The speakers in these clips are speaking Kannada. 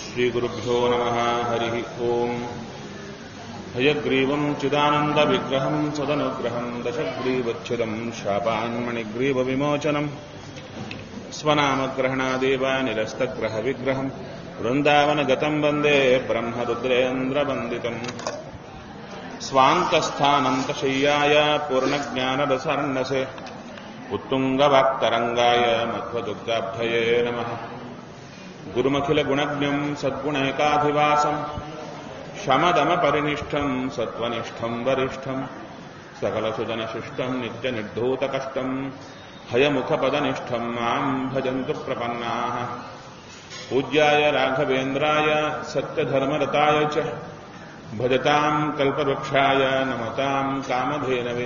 श्रीगुरुभ्यो नमः हरिः ओम् हयग्रीवम् चिदानन्दविग्रहम् सदनुग्रहम् दशग्रीवच्छिदम् शापान्मणिग्रीवविमोचनम् स्वनामग्रहणादेव निरस्तग्रहविग्रहम् वृन्दावनगतम् वन्दे ब्रह्मरुद्रेन्द्रवन्दितम् स्वान्तस्थानन्तशय्याय पूर्णज्ञानरसर्णसे उत्तुङ्गवाक्तरङ्गाय मध्वदुर्गाब्धये नमः गुरुमखिलगुणज्ञम् सद्गुणैकाधिवासम् शमदमपरिनिष्ठम् सत्त्वनिष्ठम् वरिष्ठम् सकलसुजनशिष्टम् नित्यनिर्धूतकष्टम् हयमुखपदनिष्ठम् माम् भजन्तु प्रपन्नाः पूज्याय राघवेन्द्राय सत्यधर्मरताय च भजताम् कल्पवृक्षाय नमताम् कामधेनवे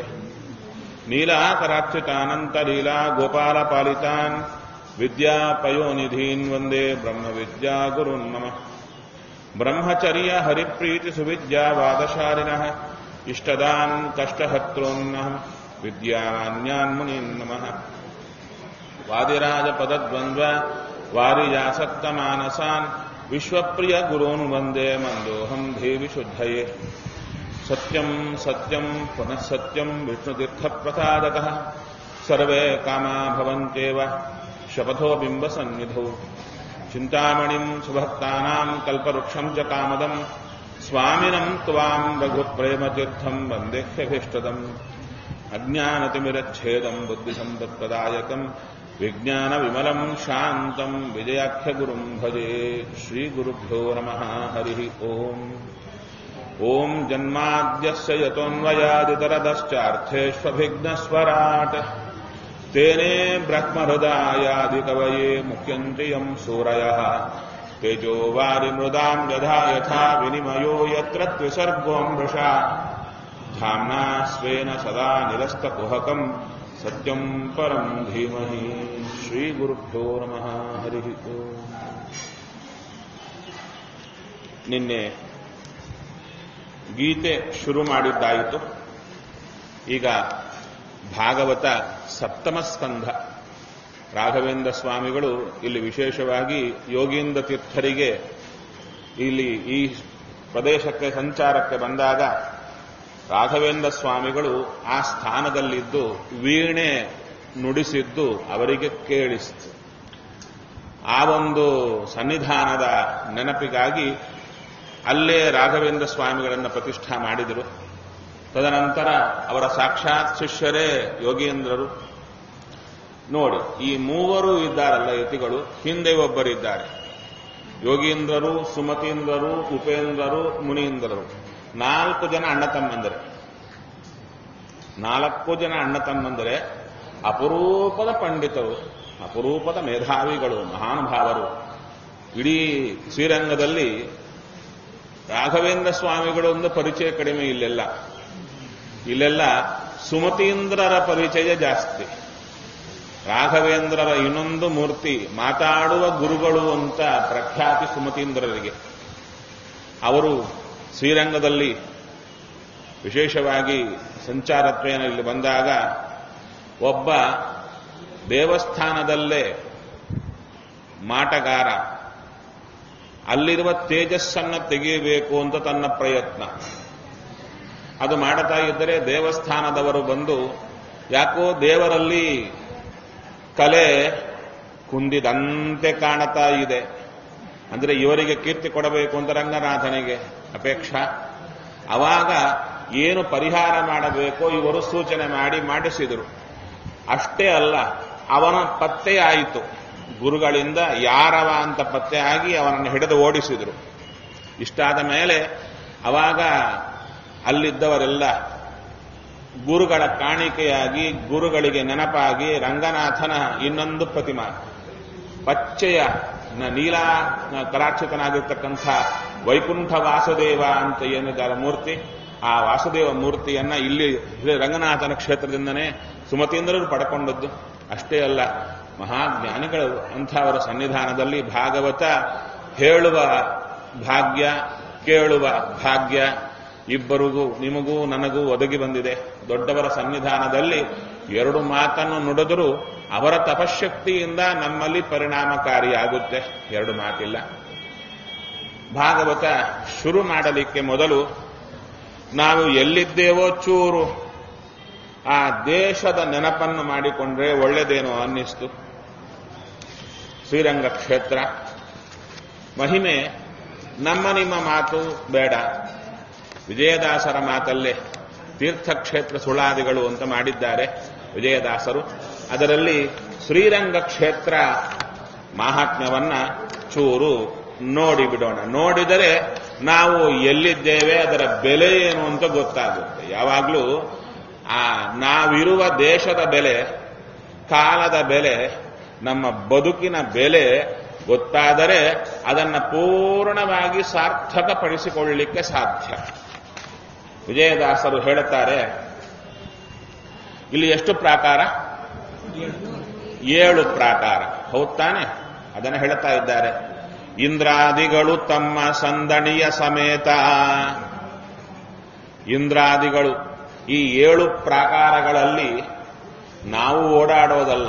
नीलाकराक्षितानन्तलीला गोपालपालितान् विद्यापयोनिधीन् वन्दे ब्रह्मविद्यागुरुन् मम ब्रह्मचर्य हरिप्रीतिसुविद्यावादशालिनः इष्टदान् कष्टहत्रोन्नः विद्यामान्यान् मुनीन् नमः वादिराजपदद्वन्द्व वारिजासक्तमानसान् विश्वप्रियगुरून् वन्दे मन्दोऽहम् देवि शुद्धये सत्यम् सत्यम् पुनः सत्यम् विष्णुतीर्थप्रसादतः सर्वे कामा भवन्त्येव शपथो बिम्बसन्निधौ चिन्तामणिम् सुभक्तानाम् कल्पवृक्षम् च कामदम् स्वामिनम् त्वाम् रघुप्रेमतीर्थम् वन्देह्यभीष्टदम् अज्ञानतिमिरच्छेदम् बुद्धिसम्पत्प्रदायकम् विज्ञानविमलम् शान्तम् विजयाख्यगुरुम् भजे श्रीगुरुभ्यो नमः हरिः ओम् ॐ जन्माद्यस्य यतोऽन्वयादितरदश्चार्थेष्वभिघ्नस्वराट् तेने ब्रह्महृदायादिकवये मुख्यन्ति यम् सूरयः तेजो वारिमृदाम् यथा यथा विनिमयो यत्र त्रिसर्गोऽमृषा धाम्ना स्वेन सदा निरस्तकुहकम् सत्यम् परम् धीमहि ಶ್ರೀಗುರುಭ್ಯೋ ನಮಃ ಹರಿ ಓಂ ನಿನ್ನೆ ಗೀತೆ ಶುರು ಮಾಡಿದ್ದಾಯಿತು ಈಗ ಭಾಗವತ ಸಪ್ತಮ ಸ್ಕಂಧ ರಾಘವೇಂದ್ರ ಸ್ವಾಮಿಗಳು ಇಲ್ಲಿ ವಿಶೇಷವಾಗಿ ಯೋಗೀಂದ್ರ ತೀರ್ಥರಿಗೆ ಇಲ್ಲಿ ಈ ಪ್ರದೇಶಕ್ಕೆ ಸಂಚಾರಕ್ಕೆ ಬಂದಾಗ ರಾಘವೇಂದ್ರ ಸ್ವಾಮಿಗಳು ಆ ಸ್ಥಾನದಲ್ಲಿದ್ದು ವೀಣೆ ನುಡಿಸಿದ್ದು ಅವರಿಗೆ ಕೇಳಿಸಿತು ಆ ಒಂದು ಸನ್ನಿಧಾನದ ನೆನಪಿಗಾಗಿ ಅಲ್ಲೇ ರಾಘವೇಂದ್ರ ಸ್ವಾಮಿಗಳನ್ನು ಪ್ರತಿಷ್ಠಾ ಮಾಡಿದರು ತದನಂತರ ಅವರ ಸಾಕ್ಷಾತ್ ಶಿಷ್ಯರೇ ಯೋಗೀಂದ್ರರು ನೋಡಿ ಈ ಮೂವರು ಇದ್ದಾರಲ್ಲ ಯತಿಗಳು ಹಿಂದೆ ಒಬ್ಬರಿದ್ದಾರೆ ಯೋಗೀಂದ್ರರು ಸುಮತೀಂದ್ರರು ಉಪೇಂದ್ರರು ಮುನೀಂದ್ರರು ನಾಲ್ಕು ಜನ ಅಣ್ಣ ತಮ್ಮಂದರೆ ನಾಲ್ಕು ಜನ ಅಣ್ಣ ತಮ್ಮಂದರೆ ಅಪರೂಪದ ಪಂಡಿತರು ಅಪರೂಪದ ಮೇಧಾವಿಗಳು ಮಹಾನುಭಾವರು ಇಡೀ ಶ್ರೀರಂಗದಲ್ಲಿ ರಾಘವೇಂದ್ರ ಸ್ವಾಮಿಗಳು ಒಂದು ಪರಿಚಯ ಕಡಿಮೆ ಇಲ್ಲೆಲ್ಲ ಇಲ್ಲೆಲ್ಲ ಸುಮತೀಂದ್ರರ ಪರಿಚಯ ಜಾಸ್ತಿ ರಾಘವೇಂದ್ರರ ಇನ್ನೊಂದು ಮೂರ್ತಿ ಮಾತಾಡುವ ಗುರುಗಳು ಅಂತ ಪ್ರಖ್ಯಾತಿ ಸುಮತೀಂದ್ರರಿಗೆ ಅವರು ಶ್ರೀರಂಗದಲ್ಲಿ ವಿಶೇಷವಾಗಿ ಸಂಚಾರತ್ವೇನ ಇಲ್ಲಿ ಬಂದಾಗ ಒಬ್ಬ ದೇವಸ್ಥಾನದಲ್ಲೇ ಮಾಟಗಾರ ಅಲ್ಲಿರುವ ತೇಜಸ್ಸನ್ನು ತೆಗೆಯಬೇಕು ಅಂತ ತನ್ನ ಪ್ರಯತ್ನ ಅದು ಮಾಡುತ್ತಾ ಇದ್ದರೆ ದೇವಸ್ಥಾನದವರು ಬಂದು ಯಾಕೋ ದೇವರಲ್ಲಿ ಕಲೆ ಕುಂದಿದಂತೆ ಕಾಣುತ್ತಾ ಇದೆ ಅಂದರೆ ಇವರಿಗೆ ಕೀರ್ತಿ ಕೊಡಬೇಕು ಅಂತ ರಂಗನಾಥನಿಗೆ ಅಪೇಕ್ಷಾ ಅವಾಗ ಏನು ಪರಿಹಾರ ಮಾಡಬೇಕೋ ಇವರು ಸೂಚನೆ ಮಾಡಿ ಮಾಡಿಸಿದರು ಅಷ್ಟೇ ಅಲ್ಲ ಅವನ ಪತ್ತೆ ಆಯಿತು ಗುರುಗಳಿಂದ ಯಾರವ ಅಂತ ಪತ್ತೆ ಆಗಿ ಅವನನ್ನು ಹಿಡಿದು ಓಡಿಸಿದರು ಇಷ್ಟಾದ ಮೇಲೆ ಅವಾಗ ಅಲ್ಲಿದ್ದವರೆಲ್ಲ ಗುರುಗಳ ಕಾಣಿಕೆಯಾಗಿ ಗುರುಗಳಿಗೆ ನೆನಪಾಗಿ ರಂಗನಾಥನ ಇನ್ನೊಂದು ಪ್ರತಿಮಾ ಪಚ್ಚೆಯ ನೀಲ ಕರಾಕ್ಷಿತನಾಗಿರ್ತಕ್ಕಂಥ ವೈಕುಂಠ ವಾಸುದೇವ ಅಂತ ಏನಿದ್ದಾರೆ ಮೂರ್ತಿ ಆ ವಾಸುದೇವ ಮೂರ್ತಿಯನ್ನ ಇಲ್ಲಿ ರಂಗನಾಥನ ಕ್ಷೇತ್ರದಿಂದನೇ ಸುಮತೀಂದ್ರರು ಪಡ್ಕೊಂಡದ್ದು ಅಷ್ಟೇ ಅಲ್ಲ ಮಹಾಜ್ಞಾನಿಗಳು ಅಂಥವರ ಸನ್ನಿಧಾನದಲ್ಲಿ ಭಾಗವತ ಹೇಳುವ ಭಾಗ್ಯ ಕೇಳುವ ಭಾಗ್ಯ ಇಬ್ಬರಿಗೂ ನಿಮಗೂ ನನಗೂ ಒದಗಿ ಬಂದಿದೆ ದೊಡ್ಡವರ ಸನ್ನಿಧಾನದಲ್ಲಿ ಎರಡು ಮಾತನ್ನು ನುಡಿದರೂ ಅವರ ತಪಶಕ್ತಿಯಿಂದ ನಮ್ಮಲ್ಲಿ ಪರಿಣಾಮಕಾರಿಯಾಗುತ್ತೆ ಎರಡು ಮಾತಿಲ್ಲ ಭಾಗವತ ಶುರು ಮಾಡಲಿಕ್ಕೆ ಮೊದಲು ನಾವು ಎಲ್ಲಿದ್ದೇವೋ ಚೂರು ಆ ದೇಶದ ನೆನಪನ್ನು ಮಾಡಿಕೊಂಡ್ರೆ ಒಳ್ಳೆದೇನೋ ಅನ್ನಿಸ್ತು ಶ್ರೀರಂಗ ಕ್ಷೇತ್ರ ಮಹಿಮೆ ನಮ್ಮ ನಿಮ್ಮ ಮಾತು ಬೇಡ ವಿಜಯದಾಸರ ಮಾತಲ್ಲೇ ತೀರ್ಥಕ್ಷೇತ್ರ ಸುಳಾದಿಗಳು ಅಂತ ಮಾಡಿದ್ದಾರೆ ವಿಜಯದಾಸರು ಅದರಲ್ಲಿ ಶ್ರೀರಂಗ ಕ್ಷೇತ್ರ ಮಾಹಾತ್ಮ್ಯವನ್ನ ಚೂರು ನೋಡಿ ಬಿಡೋಣ ನೋಡಿದರೆ ನಾವು ಎಲ್ಲಿದ್ದೇವೆ ಅದರ ಬೆಲೆ ಏನು ಅಂತ ಗೊತ್ತಾಗುತ್ತೆ ಯಾವಾಗಲೂ ಆ ನಾವಿರುವ ದೇಶದ ಬೆಲೆ ಕಾಲದ ಬೆಲೆ ನಮ್ಮ ಬದುಕಿನ ಬೆಲೆ ಗೊತ್ತಾದರೆ ಅದನ್ನು ಪೂರ್ಣವಾಗಿ ಸಾರ್ಥಕಪಡಿಸಿಕೊಳ್ಳಲಿಕ್ಕೆ ಸಾಧ್ಯ ವಿಜಯದಾಸರು ಹೇಳುತ್ತಾರೆ ಇಲ್ಲಿ ಎಷ್ಟು ಪ್ರಾಕಾರ ಏಳು ಪ್ರಾಕಾರ ಹೌದ್ ತಾನೆ ಅದನ್ನು ಹೇಳ್ತಾ ಇದ್ದಾರೆ ಇಂದ್ರಾದಿಗಳು ತಮ್ಮ ಸಂದಣಿಯ ಸಮೇತ ಇಂದ್ರಾದಿಗಳು ಈ ಏಳು ಪ್ರಾಕಾರಗಳಲ್ಲಿ ನಾವು ಓಡಾಡೋದಲ್ಲ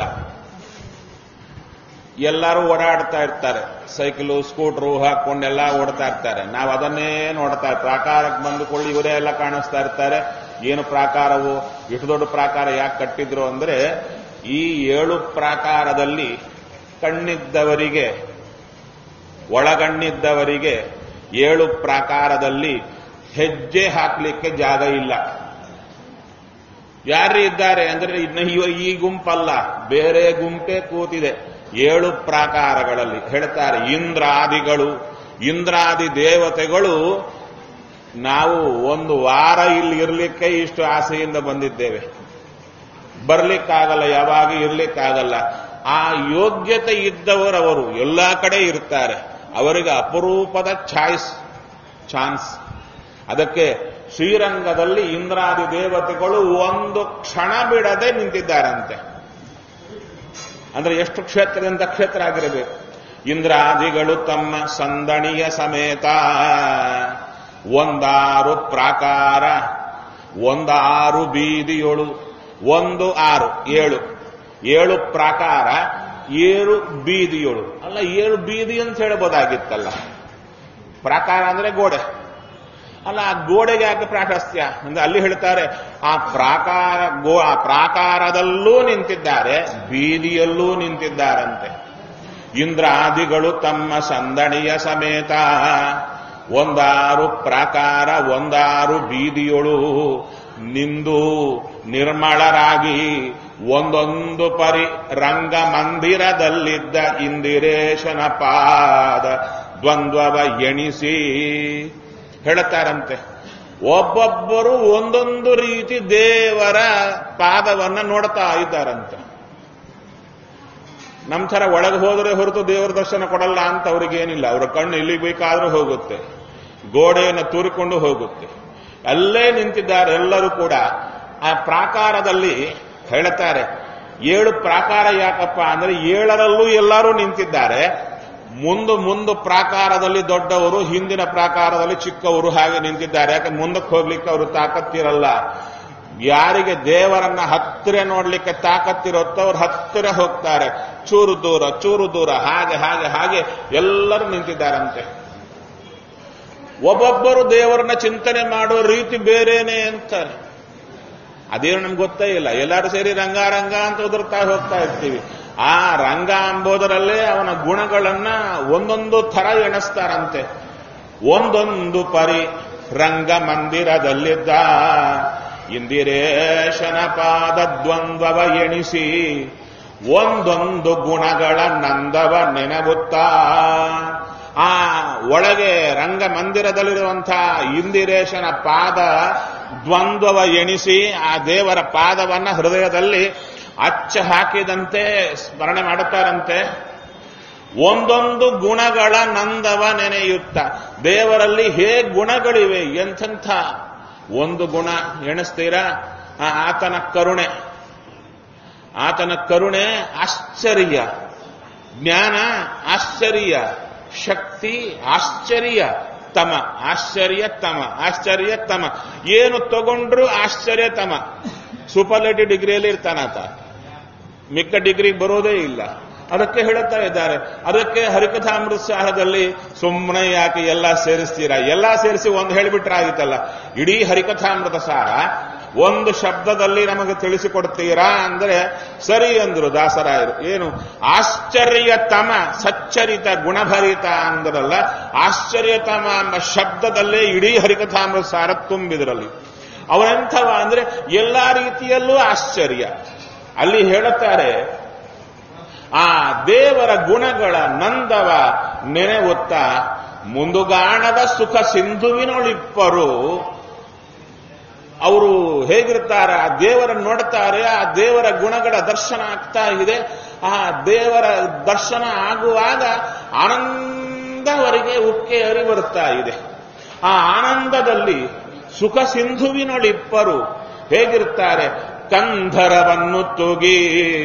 ಎಲ್ಲರೂ ಓಡಾಡ್ತಾ ಇರ್ತಾರೆ ಸೈಕಲು ಸ್ಕೂಟ್ರು ಹಾಕೊಂಡೆಲ್ಲ ಓಡ್ತಾ ಇರ್ತಾರೆ ನಾವು ಅದನ್ನೇ ನೋಡ್ತಾ ಪ್ರಾಕಾರಕ್ಕೆ ಬಂದುಕೊಳ್ಳಿ ಇವರೇ ಎಲ್ಲ ಕಾಣಿಸ್ತಾ ಇರ್ತಾರೆ ಏನು ಪ್ರಾಕಾರವು ಇಷ್ಟು ದೊಡ್ಡ ಪ್ರಾಕಾರ ಯಾಕೆ ಕಟ್ಟಿದ್ರು ಅಂದ್ರೆ ಈ ಏಳು ಪ್ರಾಕಾರದಲ್ಲಿ ಕಣ್ಣಿದ್ದವರಿಗೆ ಒಳಗಣ್ಣಿದ್ದವರಿಗೆ ಏಳು ಪ್ರಾಕಾರದಲ್ಲಿ ಹೆಜ್ಜೆ ಹಾಕ್ಲಿಕ್ಕೆ ಜಾಗ ಇಲ್ಲ ಯಾರು ಇದ್ದಾರೆ ಅಂದ್ರೆ ಇನ್ನು ಇವ ಈ ಗುಂಪಲ್ಲ ಬೇರೆ ಗುಂಪೇ ಕೂತಿದೆ ಏಳು ಪ್ರಾಕಾರಗಳಲ್ಲಿ ಹೇಳ್ತಾರೆ ಇಂದ್ರಾದಿಗಳು ಇಂದ್ರಾದಿ ದೇವತೆಗಳು ನಾವು ಒಂದು ವಾರ ಇಲ್ಲಿ ಇರಲಿಕ್ಕೆ ಇಷ್ಟು ಆಸೆಯಿಂದ ಬಂದಿದ್ದೇವೆ ಬರ್ಲಿಕ್ಕಾಗಲ್ಲ ಯಾವಾಗ ಇರ್ಲಿಕ್ಕಾಗಲ್ಲ ಆ ಯೋಗ್ಯತೆ ಇದ್ದವರವರು ಎಲ್ಲಾ ಕಡೆ ಇರ್ತಾರೆ ಅವರಿಗೆ ಅಪರೂಪದ ಚಾಯ್ಸ್ ಚಾನ್ಸ್ ಅದಕ್ಕೆ ಶ್ರೀರಂಗದಲ್ಲಿ ಇಂದ್ರಾದಿ ದೇವತೆಗಳು ಒಂದು ಕ್ಷಣ ಬಿಡದೆ ನಿಂತಿದ್ದಾರಂತೆ ಅಂದ್ರೆ ಎಷ್ಟು ಕ್ಷೇತ್ರದಿಂದ ಕ್ಷೇತ್ರ ಆಗಿರಬೇಕು ಇಂದ್ರಾದಿಗಳು ತಮ್ಮ ಸಂದಣಿಯ ಸಮೇತ ಒಂದಾರು ಪ್ರಾಕಾರ ಒಂದಾರು ಬೀದಿಯೊಳು ಒಂದು ಆರು ಏಳು ಏಳು ಪ್ರಾಕಾರ ಏಳು ಬೀದಿಯೊಳು ಅಲ್ಲ ಏಳು ಬೀದಿ ಅಂತ ಹೇಳ್ಬೋದಾಗಿತ್ತಲ್ಲ ಪ್ರಾಕಾರ ಅಂದ್ರೆ ಗೋಡೆ ಅಲ್ಲ ಆ ಗೋಡೆಗೆ ಯಾಕೆ ಪ್ರಾಶಸ್ತ್ಯ ಅಂದ್ರೆ ಅಲ್ಲಿ ಹೇಳ್ತಾರೆ ಆ ಪ್ರಾಕಾರ ಗೋ ಆ ಪ್ರಾಕಾರದಲ್ಲೂ ನಿಂತಿದ್ದಾರೆ ಬೀದಿಯಲ್ಲೂ ನಿಂತಿದ್ದಾರಂತೆ ಇಂದ್ರಾದಿಗಳು ತಮ್ಮ ಸಂದಣಿಯ ಸಮೇತ ಒಂದಾರು ಪ್ರಾಕಾರ ಒಂದಾರು ಬೀದಿಯೊಳು ನಿಂದು ನಿರ್ಮಳರಾಗಿ ಒಂದೊಂದು ಪರಿ ರಂಗ ಮಂದಿರದಲ್ಲಿದ್ದ ಇಂದಿರೇಶನ ಪಾದ ದ್ವಂದ್ವವ ಎಣಿಸಿ ಹೇಳುತ್ತಾರಂತೆ ಒಬ್ಬೊಬ್ಬರು ಒಂದೊಂದು ರೀತಿ ದೇವರ ಪಾದವನ್ನ ನೋಡ್ತಾ ಇದ್ದಾರಂತೆ ನಮ್ಮ ಥರ ಒಳಗೆ ಹೋದರೆ ಹೊರತು ದೇವರ ದರ್ಶನ ಕೊಡಲ್ಲ ಅಂತ ಅವ್ರಿಗೇನಿಲ್ಲ ಅವರ ಕಣ್ಣು ಎಲ್ಲಿಗೆ ಬೇಕಾದ್ರೂ ಹೋಗುತ್ತೆ ಗೋಡೆಯನ್ನು ತೂರಿಕೊಂಡು ಹೋಗುತ್ತೆ ಅಲ್ಲೇ ನಿಂತಿದ್ದಾರೆ ಎಲ್ಲರೂ ಕೂಡ ಆ ಪ್ರಾಕಾರದಲ್ಲಿ ಹೇಳ್ತಾರೆ ಏಳು ಪ್ರಾಕಾರ ಯಾಕಪ್ಪ ಅಂದ್ರೆ ಏಳರಲ್ಲೂ ಎಲ್ಲರೂ ನಿಂತಿದ್ದಾರೆ ಮುಂದು ಮುಂದು ಪ್ರಾಕಾರದಲ್ಲಿ ದೊಡ್ಡವರು ಹಿಂದಿನ ಪ್ರಾಕಾರದಲ್ಲಿ ಚಿಕ್ಕವರು ಹಾಗೆ ನಿಂತಿದ್ದಾರೆ ಯಾಕೆ ಮುಂದಕ್ಕೆ ಹೋಗ್ಲಿಕ್ಕೆ ಅವರು ತಾಕತ್ತಿರಲ್ಲ ಯಾರಿಗೆ ದೇವರನ್ನ ಹತ್ತಿರ ನೋಡ್ಲಿಕ್ಕೆ ತಾಕತ್ತಿರುತ್ತೋ ಅವ್ರು ಹತ್ತಿರ ಹೋಗ್ತಾರೆ ಚೂರು ದೂರ ಚೂರು ದೂರ ಹಾಗೆ ಹಾಗೆ ಹಾಗೆ ಎಲ್ಲರೂ ನಿಂತಿದ್ದಾರಂತೆ ಒಬ್ಬೊಬ್ಬರು ದೇವರನ್ನ ಚಿಂತನೆ ಮಾಡೋ ರೀತಿ ಬೇರೇನೆ ಅಂತಾರೆ ಅದೇನು ನಮ್ಗೆ ಗೊತ್ತೇ ಇಲ್ಲ ಎಲ್ಲರೂ ಸೇರಿ ರಂಗ ರಂಗ ಅಂತ ಉದುರ್ತಾ ಹೋಗ್ತಾ ಇರ್ತೀವಿ ಆ ರಂಗ ಅಂಬೋದರಲ್ಲೇ ಅವನ ಗುಣಗಳನ್ನ ಒಂದೊಂದು ಥರ ಎಣಿಸ್ತಾರಂತೆ ಒಂದೊಂದು ಪರಿ ರಂಗ ಮಂದಿರದಲ್ಲಿದ್ದ ಇಂದಿರೇಶನ ಪಾದ ದ್ವಂದ್ವವ ಎಣಿಸಿ ಒಂದೊಂದು ಗುಣಗಳ ನಂದವ ನೆನಗುತ್ತಾ ಆ ಒಳಗೆ ರಂಗ ಮಂದಿರದಲ್ಲಿರುವಂತಹ ಇಂದಿರೇಶನ ಪಾದ ದ್ವಂದ್ವವ ಎಣಿಸಿ ಆ ದೇವರ ಪಾದವನ್ನ ಹೃದಯದಲ್ಲಿ ಅಚ್ಚ ಹಾಕಿದಂತೆ ಸ್ಮರಣೆ ಮಾಡುತ್ತಾರಂತೆ ಒಂದೊಂದು ಗುಣಗಳ ನಂದವ ನೆನೆಯುತ್ತ ದೇವರಲ್ಲಿ ಹೇಗೆ ಗುಣಗಳಿವೆ ಎಂಥಂಥ ಒಂದು ಗುಣ ಎಣಿಸ್ತೀರಾ ಆ ಆತನ ಕರುಣೆ ಆತನ ಕರುಣೆ ಆಶ್ಚರ್ಯ ಜ್ಞಾನ ಆಶ್ಚರ್ಯ ಶಕ್ತಿ ಆಶ್ಚರ್ಯ ತಮ ಆಶ್ಚರ್ಯ ತಮ ಆಶ್ಚರ್ಯ ತಮ ಏನು ತಗೊಂಡ್ರು ಆಶ್ಚರ್ಯ ತಮ ಸೂಪರ್ಲೇಟಿವ್ ಡಿಗ್ರಿಯಲ್ಲಿ ಇರ್ತಾನಾತ ಮಿಕ್ಕ ಡಿಗ್ರಿ ಬರೋದೇ ಇಲ್ಲ ಅದಕ್ಕೆ ಹೇಳುತ್ತಾ ಇದ್ದಾರೆ ಅದಕ್ಕೆ ಹರಿಕಥಾಮೃತ ಸಾರದಲ್ಲಿ ಸುಮ್ಮನೆ ಯಾಕೆ ಎಲ್ಲ ಸೇರಿಸ್ತೀರಾ ಎಲ್ಲ ಸೇರಿಸಿ ಒಂದು ಹೇಳಿಬಿಟ್ರೆ ಆಗಿತ್ತಲ್ಲ ಇಡೀ ಹರಿಕಥಾಮೃತ ಸಾರ ಒಂದು ಶಬ್ದದಲ್ಲಿ ನಮಗೆ ತಿಳಿಸಿಕೊಡ್ತೀರಾ ಅಂದ್ರೆ ಸರಿ ಅಂದ್ರು ದಾಸರಾಯರು ಏನು ಆಶ್ಚರ್ಯತಮ ಸಚ್ಚರಿತ ಗುಣಭರಿತ ಅಂದ್ರಲ್ಲ ಆಶ್ಚರ್ಯತಮ ಎಂಬ ಶಬ್ದದಲ್ಲೇ ಇಡೀ ಹರಿಕಥಾಮೃತ ಸಾರ ತುಂಬಿದ್ರಲ್ಲಿ ಅವನೆಂಥವ ಅಂದ್ರೆ ಎಲ್ಲಾ ರೀತಿಯಲ್ಲೂ ಆಶ್ಚರ್ಯ ಅಲ್ಲಿ ಹೇಳುತ್ತಾರೆ ಆ ದೇವರ ಗುಣಗಳ ನಂದವ ನೆನೆವುತ್ತಾ ಮುಂದುಗಾಣದ ಸುಖ ಸಿಂಧುವಿನೊಳಿಪ್ಪರು ಅವರು ಹೇಗಿರ್ತಾರೆ ಆ ದೇವರನ್ನು ನೋಡ್ತಾರೆ ಆ ದೇವರ ಗುಣಗಳ ದರ್ಶನ ಆಗ್ತಾ ಇದೆ ಆ ದೇವರ ದರ್ಶನ ಆಗುವಾಗ ಆನಂದ ಅವರಿಗೆ ಉಕ್ಕೆ ಹರಿ ಬರುತ್ತಾ ಇದೆ ಆ ಆನಂದದಲ್ಲಿ ಸುಖ ಸಿಂಧುವಿನೊಳಿಪ್ಪರು ಹೇಗಿರ್ತಾರೆ ಕಂಧರವನ್ನು ತುಗಿ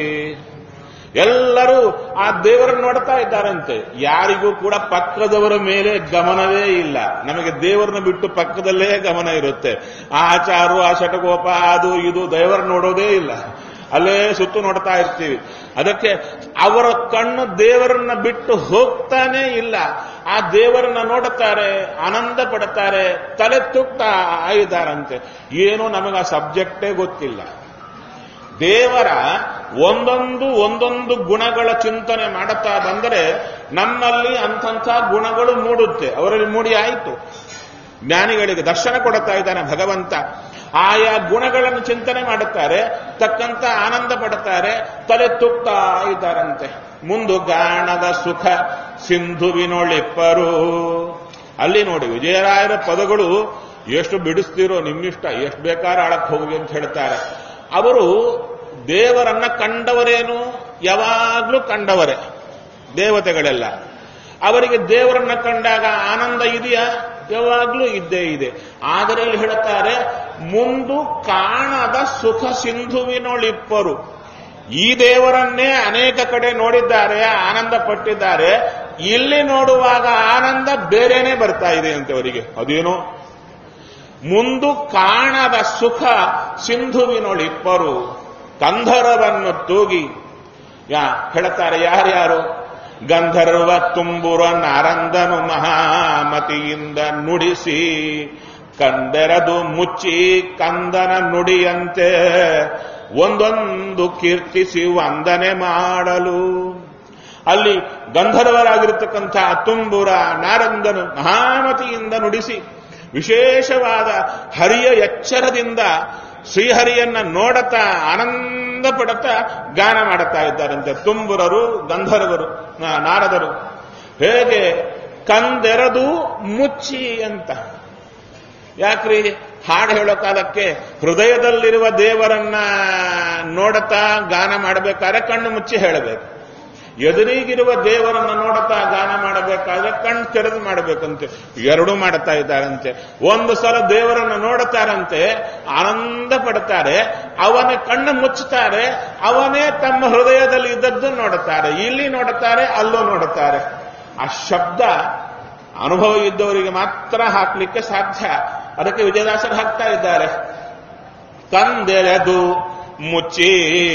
ಎಲ್ಲರೂ ಆ ದೇವರನ್ನು ನೋಡ್ತಾ ಇದ್ದಾರಂತೆ ಯಾರಿಗೂ ಕೂಡ ಪಕ್ಕದವರ ಮೇಲೆ ಗಮನವೇ ಇಲ್ಲ ನಮಗೆ ದೇವರನ್ನ ಬಿಟ್ಟು ಪಕ್ಕದಲ್ಲೇ ಗಮನ ಇರುತ್ತೆ ಆ ಆಚಾರು ಆ ಶಟಗೋಪ ಅದು ಇದು ದೇವರ ನೋಡೋದೇ ಇಲ್ಲ ಅಲ್ಲೇ ಸುತ್ತು ನೋಡ್ತಾ ಇರ್ತೀವಿ ಅದಕ್ಕೆ ಅವರ ಕಣ್ಣು ದೇವರನ್ನ ಬಿಟ್ಟು ಹೋಗ್ತಾನೇ ಇಲ್ಲ ಆ ದೇವರನ್ನ ನೋಡುತ್ತಾರೆ ಆನಂದ ಪಡುತ್ತಾರೆ ತಲೆ ತುಕ್ತಾ ಇದ್ದಾರಂತೆ ಏನು ನಮಗೆ ಆ ಸಬ್ಜೆಕ್ಟೇ ಗೊತ್ತಿಲ್ಲ ದೇವರ ಒಂದೊಂದು ಒಂದೊಂದು ಗುಣಗಳ ಚಿಂತನೆ ಮಾಡುತ್ತಾ ಬಂದರೆ ನಮ್ಮಲ್ಲಿ ಅಂಥಂಥ ಗುಣಗಳು ಮೂಡುತ್ತೆ ಅವರಲ್ಲಿ ಮೂಡಿ ಆಯಿತು ಜ್ಞಾನಿಗಳಿಗೆ ದರ್ಶನ ಕೊಡುತ್ತಾ ಇದ್ದಾನೆ ಭಗವಂತ ಆಯಾ ಗುಣಗಳನ್ನು ಚಿಂತನೆ ಮಾಡುತ್ತಾರೆ ತಕ್ಕಂತ ಆನಂದ ಪಡುತ್ತಾರೆ ತಲೆ ತುಕ್ತಾ ಇದ್ದಾರಂತೆ ಮುಂದು ಗಾಣದ ಸುಖ ಸಿಂಧುವಿನೊಳಿಪ್ಪರು ಅಲ್ಲಿ ನೋಡಿ ವಿಜಯರಾಯರ ಪದಗಳು ಎಷ್ಟು ಬಿಡಿಸ್ತಿರೋ ನಿಮ್ಮಿಷ್ಟ ಎಷ್ಟು ಬೇಕಾದ್ರೆ ಆಳಕ್ಕೆ ಹೋಗಿ ಅಂತ ಹೇಳ್ತಾರೆ ಅವರು ದೇವರನ್ನ ಕಂಡವರೇನು ಯಾವಾಗ್ಲೂ ಕಂಡವರೇ ದೇವತೆಗಳೆಲ್ಲ ಅವರಿಗೆ ದೇವರನ್ನ ಕಂಡಾಗ ಆನಂದ ಇದೆಯಾ ಯಾವಾಗ್ಲೂ ಇದ್ದೇ ಇದೆ ಆದರೆ ಇಲ್ಲಿ ಹೇಳುತ್ತಾರೆ ಮುಂದು ಕಾಣದ ಸುಖ ಸಿಂಧುವಿನೊಳಿಪ್ಪರು ಈ ದೇವರನ್ನೇ ಅನೇಕ ಕಡೆ ನೋಡಿದ್ದಾರೆ ಆನಂದ ಪಟ್ಟಿದ್ದಾರೆ ಇಲ್ಲಿ ನೋಡುವಾಗ ಆನಂದ ಬೇರೆನೇ ಬರ್ತಾ ಇದೆ ಅಂತೆ ಅವರಿಗೆ ಅದೇನೋ ಮುಂದು ಕಾಣದ ಸುಖ ಸಿಂಧುವಿನೊಳಿಪ್ಪರು ಕಂಧರವನ್ನು ತೂಗಿ ಯಾ ಹೇಳ್ತಾರೆ ಯಾರ್ಯಾರು ಗಂಧರ್ವ ತುಂಬುರ ನಾರಂದನು ಮಹಾಮತಿಯಿಂದ ನುಡಿಸಿ ಕಂದೆರದು ಮುಚ್ಚಿ ಕಂದನ ನುಡಿಯಂತೆ ಒಂದೊಂದು ಕೀರ್ತಿಸಿ ವಂದನೆ ಮಾಡಲು ಅಲ್ಲಿ ಗಂಧರ್ವರಾಗಿರ್ತಕ್ಕಂಥ ತುಂಬುರ ನಾರಂದನು ಮಹಾಮತಿಯಿಂದ ನುಡಿಸಿ ವಿಶೇಷವಾದ ಹರಿಯ ಎಚ್ಚರದಿಂದ ಶ್ರೀಹರಿಯನ್ನ ನೋಡುತ್ತಾ ಆನಂದ ಪಡುತ್ತಾ ಗಾನ ಮಾಡುತ್ತಾ ಇದ್ದಾರಂತೆ ತುಂಬುರರು ಗಂಧರ್ವರು ನಾರದರು ಹೇಗೆ ಕಂದೆರದು ಮುಚ್ಚಿ ಅಂತ ಯಾಕ್ರಿ ಹಾಡು ಹೇಳೋ ಕಾಲಕ್ಕೆ ಹೃದಯದಲ್ಲಿರುವ ದೇವರನ್ನ ನೋಡುತ್ತಾ ಗಾನ ಮಾಡಬೇಕಾದ್ರೆ ಕಣ್ಣು ಮುಚ್ಚಿ ಹೇಳಬೇಕು ಎದುರಿಗಿರುವ ದೇವರನ್ನು ನೋಡುತ್ತಾ ಗಾನ ಮಾಡಬೇಕಾದ್ರೆ ಕಣ್ಣು ತೆರೆದು ಮಾಡಬೇಕಂತೆ ಎರಡೂ ಮಾಡುತ್ತಾ ಇದ್ದಾರಂತೆ ಒಂದು ಸಲ ದೇವರನ್ನು ನೋಡುತ್ತಾರಂತೆ ಆನಂದ ಪಡುತ್ತಾರೆ ಅವನ ಕಣ್ಣು ಮುಚ್ಚುತ್ತಾರೆ ಅವನೇ ತಮ್ಮ ಹೃದಯದಲ್ಲಿ ಇದ್ದದ್ದು ನೋಡುತ್ತಾರೆ ಇಲ್ಲಿ ನೋಡುತ್ತಾರೆ ಅಲ್ಲೂ ನೋಡುತ್ತಾರೆ ಆ ಶಬ್ದ ಅನುಭವ ಇದ್ದವರಿಗೆ ಮಾತ್ರ ಹಾಕ್ಲಿಕ್ಕೆ ಸಾಧ್ಯ ಅದಕ್ಕೆ ವಿಜಯದಾಸರು ಹಾಕ್ತಾ ಇದ್ದಾರೆ ಕಂದೆಳೆದು ಮುಚ್ಚಿ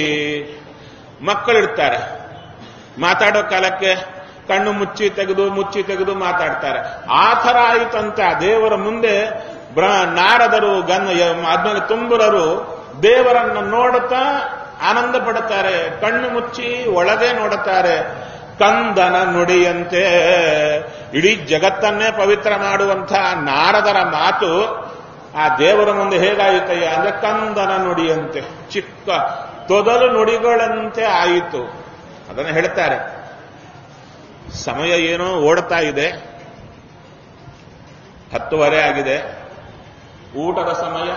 ಮಕ್ಕಳಿರ್ತಾರೆ ಮಾತಾಡೋ ಕಾಲಕ್ಕೆ ಕಣ್ಣು ಮುಚ್ಚಿ ತೆಗೆದು ಮುಚ್ಚಿ ತೆಗೆದು ಮಾತಾಡ್ತಾರೆ ಆ ಥರ ಆಯಿತಂತ ದೇವರ ಮುಂದೆ ಬ್ರ ನಾರದರು ಗನ್ ಆದ್ಮೇಲೆ ತುಂಬುರರು ದೇವರನ್ನು ನೋಡುತ್ತಾ ಆನಂದ ಪಡುತ್ತಾರೆ ಕಣ್ಣು ಮುಚ್ಚಿ ಒಳಗೆ ನೋಡುತ್ತಾರೆ ಕಂದನ ನುಡಿಯಂತೆ ಇಡೀ ಜಗತ್ತನ್ನೇ ಪವಿತ್ರ ಮಾಡುವಂಥ ನಾರದರ ಮಾತು ಆ ದೇವರ ಮುಂದೆ ಹೇಗಾಯಿತಯ್ಯ ಅಂದ್ರೆ ಕಂದನ ನುಡಿಯಂತೆ ಚಿಕ್ಕ ತೊದಲು ನುಡಿಗಳಂತೆ ಆಯಿತು ಅದನ್ನು ಹೇಳ್ತಾರೆ ಸಮಯ ಏನೋ ಓಡ್ತಾ ಇದೆ ಹತ್ತುವರೆ ಆಗಿದೆ ಊಟದ ಸಮಯ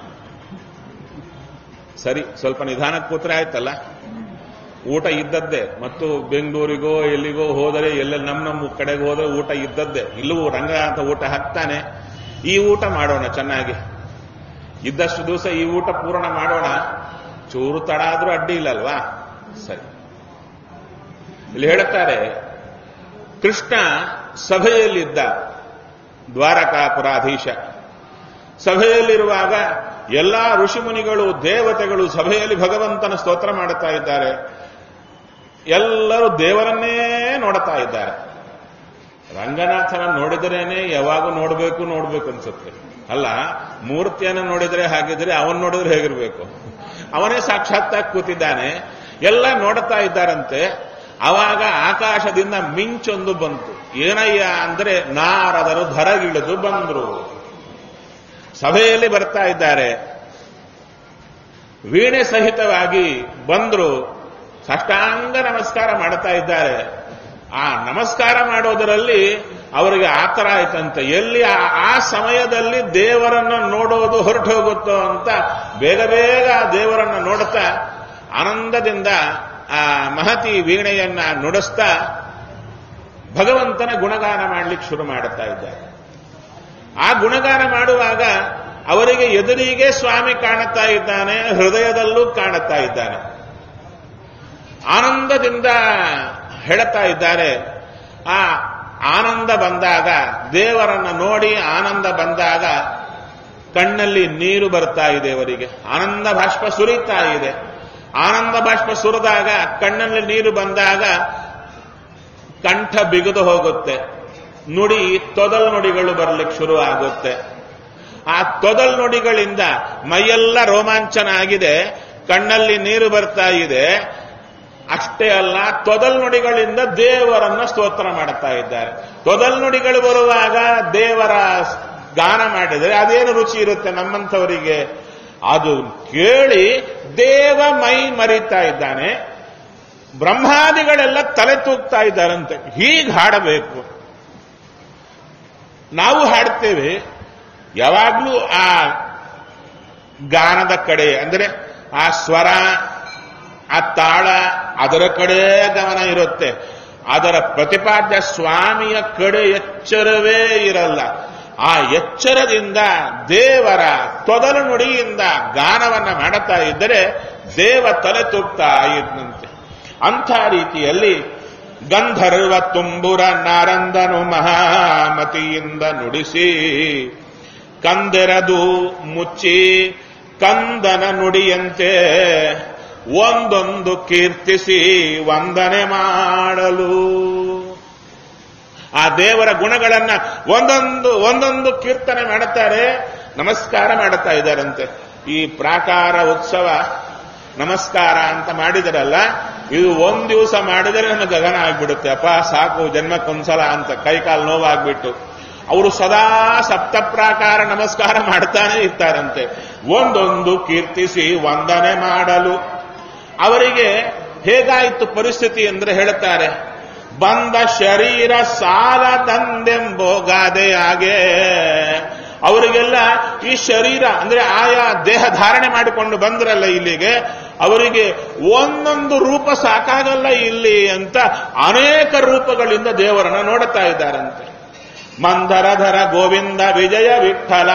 ಸರಿ ಸ್ವಲ್ಪ ನಿಧಾನಕ್ಕೆ ಕೂತ್ರೆ ಆಯ್ತಲ್ಲ ಊಟ ಇದ್ದದ್ದೇ ಮತ್ತು ಬೆಂಗಳೂರಿಗೋ ಎಲ್ಲಿಗೋ ಹೋದರೆ ಎಲ್ಲ ನಮ್ಮ ನಮ್ಮ ಕಡೆಗೆ ಹೋದರೆ ಊಟ ಇದ್ದದ್ದೇ ಇಲ್ಲೂ ರಂಗ ಅಂತ ಊಟ ಹಾಕ್ತಾನೆ ಈ ಊಟ ಮಾಡೋಣ ಚೆನ್ನಾಗಿ ಇದ್ದಷ್ಟು ದಿವಸ ಈ ಊಟ ಪೂರ್ಣ ಮಾಡೋಣ ಚೂರು ತಡ ಆದ್ರೂ ಅಡ್ಡಿ ಇಲ್ಲಲ್ವಾ ಸರಿ ಇಲ್ಲಿ ಹೇಳುತ್ತಾರೆ ಕೃಷ್ಣ ಸಭೆಯಲ್ಲಿದ್ದ ದ್ವಾರಕಾಪುರಾಧೀಶ ಸಭೆಯಲ್ಲಿರುವಾಗ ಎಲ್ಲಾ ಋಷಿಮುನಿಗಳು ದೇವತೆಗಳು ಸಭೆಯಲ್ಲಿ ಭಗವಂತನ ಸ್ತೋತ್ರ ಮಾಡುತ್ತಾ ಇದ್ದಾರೆ ಎಲ್ಲರೂ ದೇವರನ್ನೇ ನೋಡ್ತಾ ಇದ್ದಾರೆ ರಂಗನಾಥನ ನೋಡಿದ್ರೇನೆ ಯಾವಾಗೂ ನೋಡಬೇಕು ನೋಡ್ಬೇಕು ಅನ್ಸುತ್ತೆ ಅಲ್ಲ ಮೂರ್ತಿಯನ್ನು ನೋಡಿದ್ರೆ ಹಾಗಿದ್ರೆ ಅವನ್ ನೋಡಿದ್ರೆ ಹೇಗಿರ್ಬೇಕು ಅವನೇ ಸಾಕ್ಷಾತ್ತಾಗಿ ಕೂತಿದ್ದಾನೆ ಎಲ್ಲ ನೋಡ್ತಾ ಇದ್ದಾರಂತೆ ಅವಾಗ ಆಕಾಶದಿಂದ ಮಿಂಚೊಂದು ಬಂತು ಏನಯ್ಯ ಅಂದ್ರೆ ನಾರದರು ಧರಗಿಳಿದು ಬಂದ್ರು ಸಭೆಯಲ್ಲಿ ಬರ್ತಾ ಇದ್ದಾರೆ ವೀಣೆ ಸಹಿತವಾಗಿ ಬಂದ್ರು ಸಾಷ್ಟಾಂಗ ನಮಸ್ಕಾರ ಮಾಡ್ತಾ ಇದ್ದಾರೆ ಆ ನಮಸ್ಕಾರ ಮಾಡೋದರಲ್ಲಿ ಅವರಿಗೆ ಆತರ ಆಯ್ತಂತೆ ಎಲ್ಲಿ ಆ- ಆ ಸಮಯದಲ್ಲಿ ದೇವರನ್ನ ನೋಡೋದು ಹೊರಟು ಹೋಗುತ್ತೋ ಅಂತ ಬೇಗ ಬೇಗ ಆ ದೇವರನ್ನ ನೋಡುತ್ತಾ ಆನಂದದಿಂದ ಆ ಮಹತಿ ವೀಣೆಯನ್ನ ನುಡಿಸ್ತಾ ಭಗವಂತನ ಗುಣಗಾನ ಮಾಡ್ಲಿಕ್ಕೆ ಶುರು ಮಾಡುತ್ತಾ ಇದ್ದಾರೆ ಆ ಗುಣಗಾನ ಮಾಡುವಾಗ ಅವರಿಗೆ ಎದುರಿಗೆ ಸ್ವಾಮಿ ಕಾಣುತ್ತಾ ಇದ್ದಾನೆ ಹೃದಯದಲ್ಲೂ ಕಾಣುತ್ತಾ ಇದ್ದಾನೆ ಆನಂದದಿಂದ ಹೇಳುತ್ತಾ ಇದ್ದಾರೆ ಆ ಆನಂದ ಬಂದಾಗ ದೇವರನ್ನ ನೋಡಿ ಆನಂದ ಬಂದಾಗ ಕಣ್ಣಲ್ಲಿ ನೀರು ಬರ್ತಾ ಇದೆ ಅವರಿಗೆ ಆನಂದ ಬಾಷ್ಪ ಸುರಿತಾ ಇದೆ ಆನಂದ ಬಾಷ್ಪ ಸುರಿದಾಗ ಕಣ್ಣಲ್ಲಿ ನೀರು ಬಂದಾಗ ಕಂಠ ಬಿಗಿದು ಹೋಗುತ್ತೆ ನುಡಿ ತೊದಲ್ ನುಡಿಗಳು ಬರಲಿಕ್ಕೆ ಶುರು ಆಗುತ್ತೆ ಆ ತೊದಲ್ ನುಡಿಗಳಿಂದ ಮೈಯೆಲ್ಲ ರೋಮಾಂಚನ ಆಗಿದೆ ಕಣ್ಣಲ್ಲಿ ನೀರು ಬರ್ತಾ ಇದೆ ಅಷ್ಟೇ ಅಲ್ಲ ತೊದಲ್ ನುಡಿಗಳಿಂದ ದೇವರನ್ನ ಸ್ತೋತ್ರ ಮಾಡುತ್ತಾ ಇದ್ದಾರೆ ತೊದಲ್ ನುಡಿಗಳು ಬರುವಾಗ ದೇವರ ಗಾನ ಮಾಡಿದರೆ ಅದೇನು ರುಚಿ ಇರುತ್ತೆ ನಮ್ಮಂಥವರಿಗೆ ಅದು ಕೇಳಿ ದೇವ ಮೈ ಮರಿತಾ ಇದ್ದಾನೆ ಬ್ರಹ್ಮಾದಿಗಳೆಲ್ಲ ತಲೆ ತೂಗ್ತಾ ಇದ್ದಾರಂತೆ ಹೀಗೆ ಹಾಡಬೇಕು ನಾವು ಹಾಡ್ತೇವೆ ಯಾವಾಗಲೂ ಆ ಗಾನದ ಕಡೆ ಅಂದರೆ ಆ ಸ್ವರ ಆ ತಾಳ ಅದರ ಕಡೆ ಗಮನ ಇರುತ್ತೆ ಅದರ ಪ್ರತಿಪಾದ್ಯ ಸ್ವಾಮಿಯ ಕಡೆ ಎಚ್ಚರವೇ ಇರಲ್ಲ ಆ ಎಚ್ಚರದಿಂದ ದೇವರ ತೊದಲು ನುಡಿಯಿಂದ ಗಾನವನ್ನ ಮಾಡುತ್ತಾ ಇದ್ದರೆ ದೇವ ತಲೆ ತೂಗ್ತಾ ಇದ್ದಂತೆ ಅಂಥ ರೀತಿಯಲ್ಲಿ ಗಂಧರ್ವ ತುಂಬುರ ನಾರಂದನು ಮಹಾಮತಿಯಿಂದ ನುಡಿಸಿ ಕಂದೆರದು ಮುಚ್ಚಿ ಕಂದನ ನುಡಿಯಂತೆ ಒಂದೊಂದು ಕೀರ್ತಿಸಿ ವಂದನೆ ಮಾಡಲು ಆ ದೇವರ ಗುಣಗಳನ್ನ ಒಂದೊಂದು ಒಂದೊಂದು ಕೀರ್ತನೆ ಮಾಡುತ್ತಾರೆ ನಮಸ್ಕಾರ ಮಾಡುತ್ತಾ ಇದ್ದಾರಂತೆ ಈ ಪ್ರಾಕಾರ ಉತ್ಸವ ನಮಸ್ಕಾರ ಅಂತ ಮಾಡಿದರಲ್ಲ ಇದು ಒಂದ್ ದಿವಸ ಮಾಡಿದರೆ ನನಗೆ ಗಗನ ಆಗ್ಬಿಡುತ್ತೆ ಅಪ್ಪ ಸಾಕು ಜನ್ಮಕ್ಕೊಂದ್ಸಲ ಅಂತ ಕೈಕಾಲು ನೋವಾಗ್ಬಿಟ್ಟು ಅವರು ಸದಾ ಸಪ್ತ ಪ್ರಾಕಾರ ನಮಸ್ಕಾರ ಮಾಡ್ತಾನೆ ಇರ್ತಾರಂತೆ ಒಂದೊಂದು ಕೀರ್ತಿಸಿ ವಂದನೆ ಮಾಡಲು ಅವರಿಗೆ ಹೇಗಾಯಿತು ಪರಿಸ್ಥಿತಿ ಅಂದ್ರೆ ಹೇಳುತ್ತಾರೆ ಬಂದ ಶರೀರ ಸಾಲದಂದೆಂಬೋ ಗಾದೆಯಾಗೆ ಅವರಿಗೆಲ್ಲ ಈ ಶರೀರ ಅಂದ್ರೆ ಆಯಾ ದೇಹ ಧಾರಣೆ ಮಾಡಿಕೊಂಡು ಬಂದ್ರಲ್ಲ ಇಲ್ಲಿಗೆ ಅವರಿಗೆ ಒಂದೊಂದು ರೂಪ ಸಾಕಾಗಲ್ಲ ಇಲ್ಲಿ ಅಂತ ಅನೇಕ ರೂಪಗಳಿಂದ ದೇವರನ್ನ ನೋಡುತ್ತಾ ಇದ್ದಾರಂತೆ ಮಂದರಧರ ಗೋವಿಂದ ವಿಜಯ ವಿಠಲ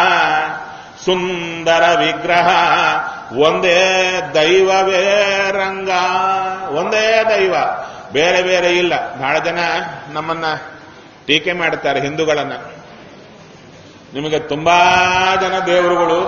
ಸುಂದರ ವಿಗ್ರಹ ಒಂದೇ ದೈವವೇ ರಂಗ ಒಂದೇ ದೈವ ಬೇರೆ ಬೇರೆ ಇಲ್ಲ ಬಹಳ ಜನ ನಮ್ಮನ್ನ ಟೀಕೆ ಮಾಡ್ತಾರೆ ಹಿಂದೂಗಳನ್ನ ನಿಮಗೆ ತುಂಬಾ ಜನ ದೇವರುಗಳು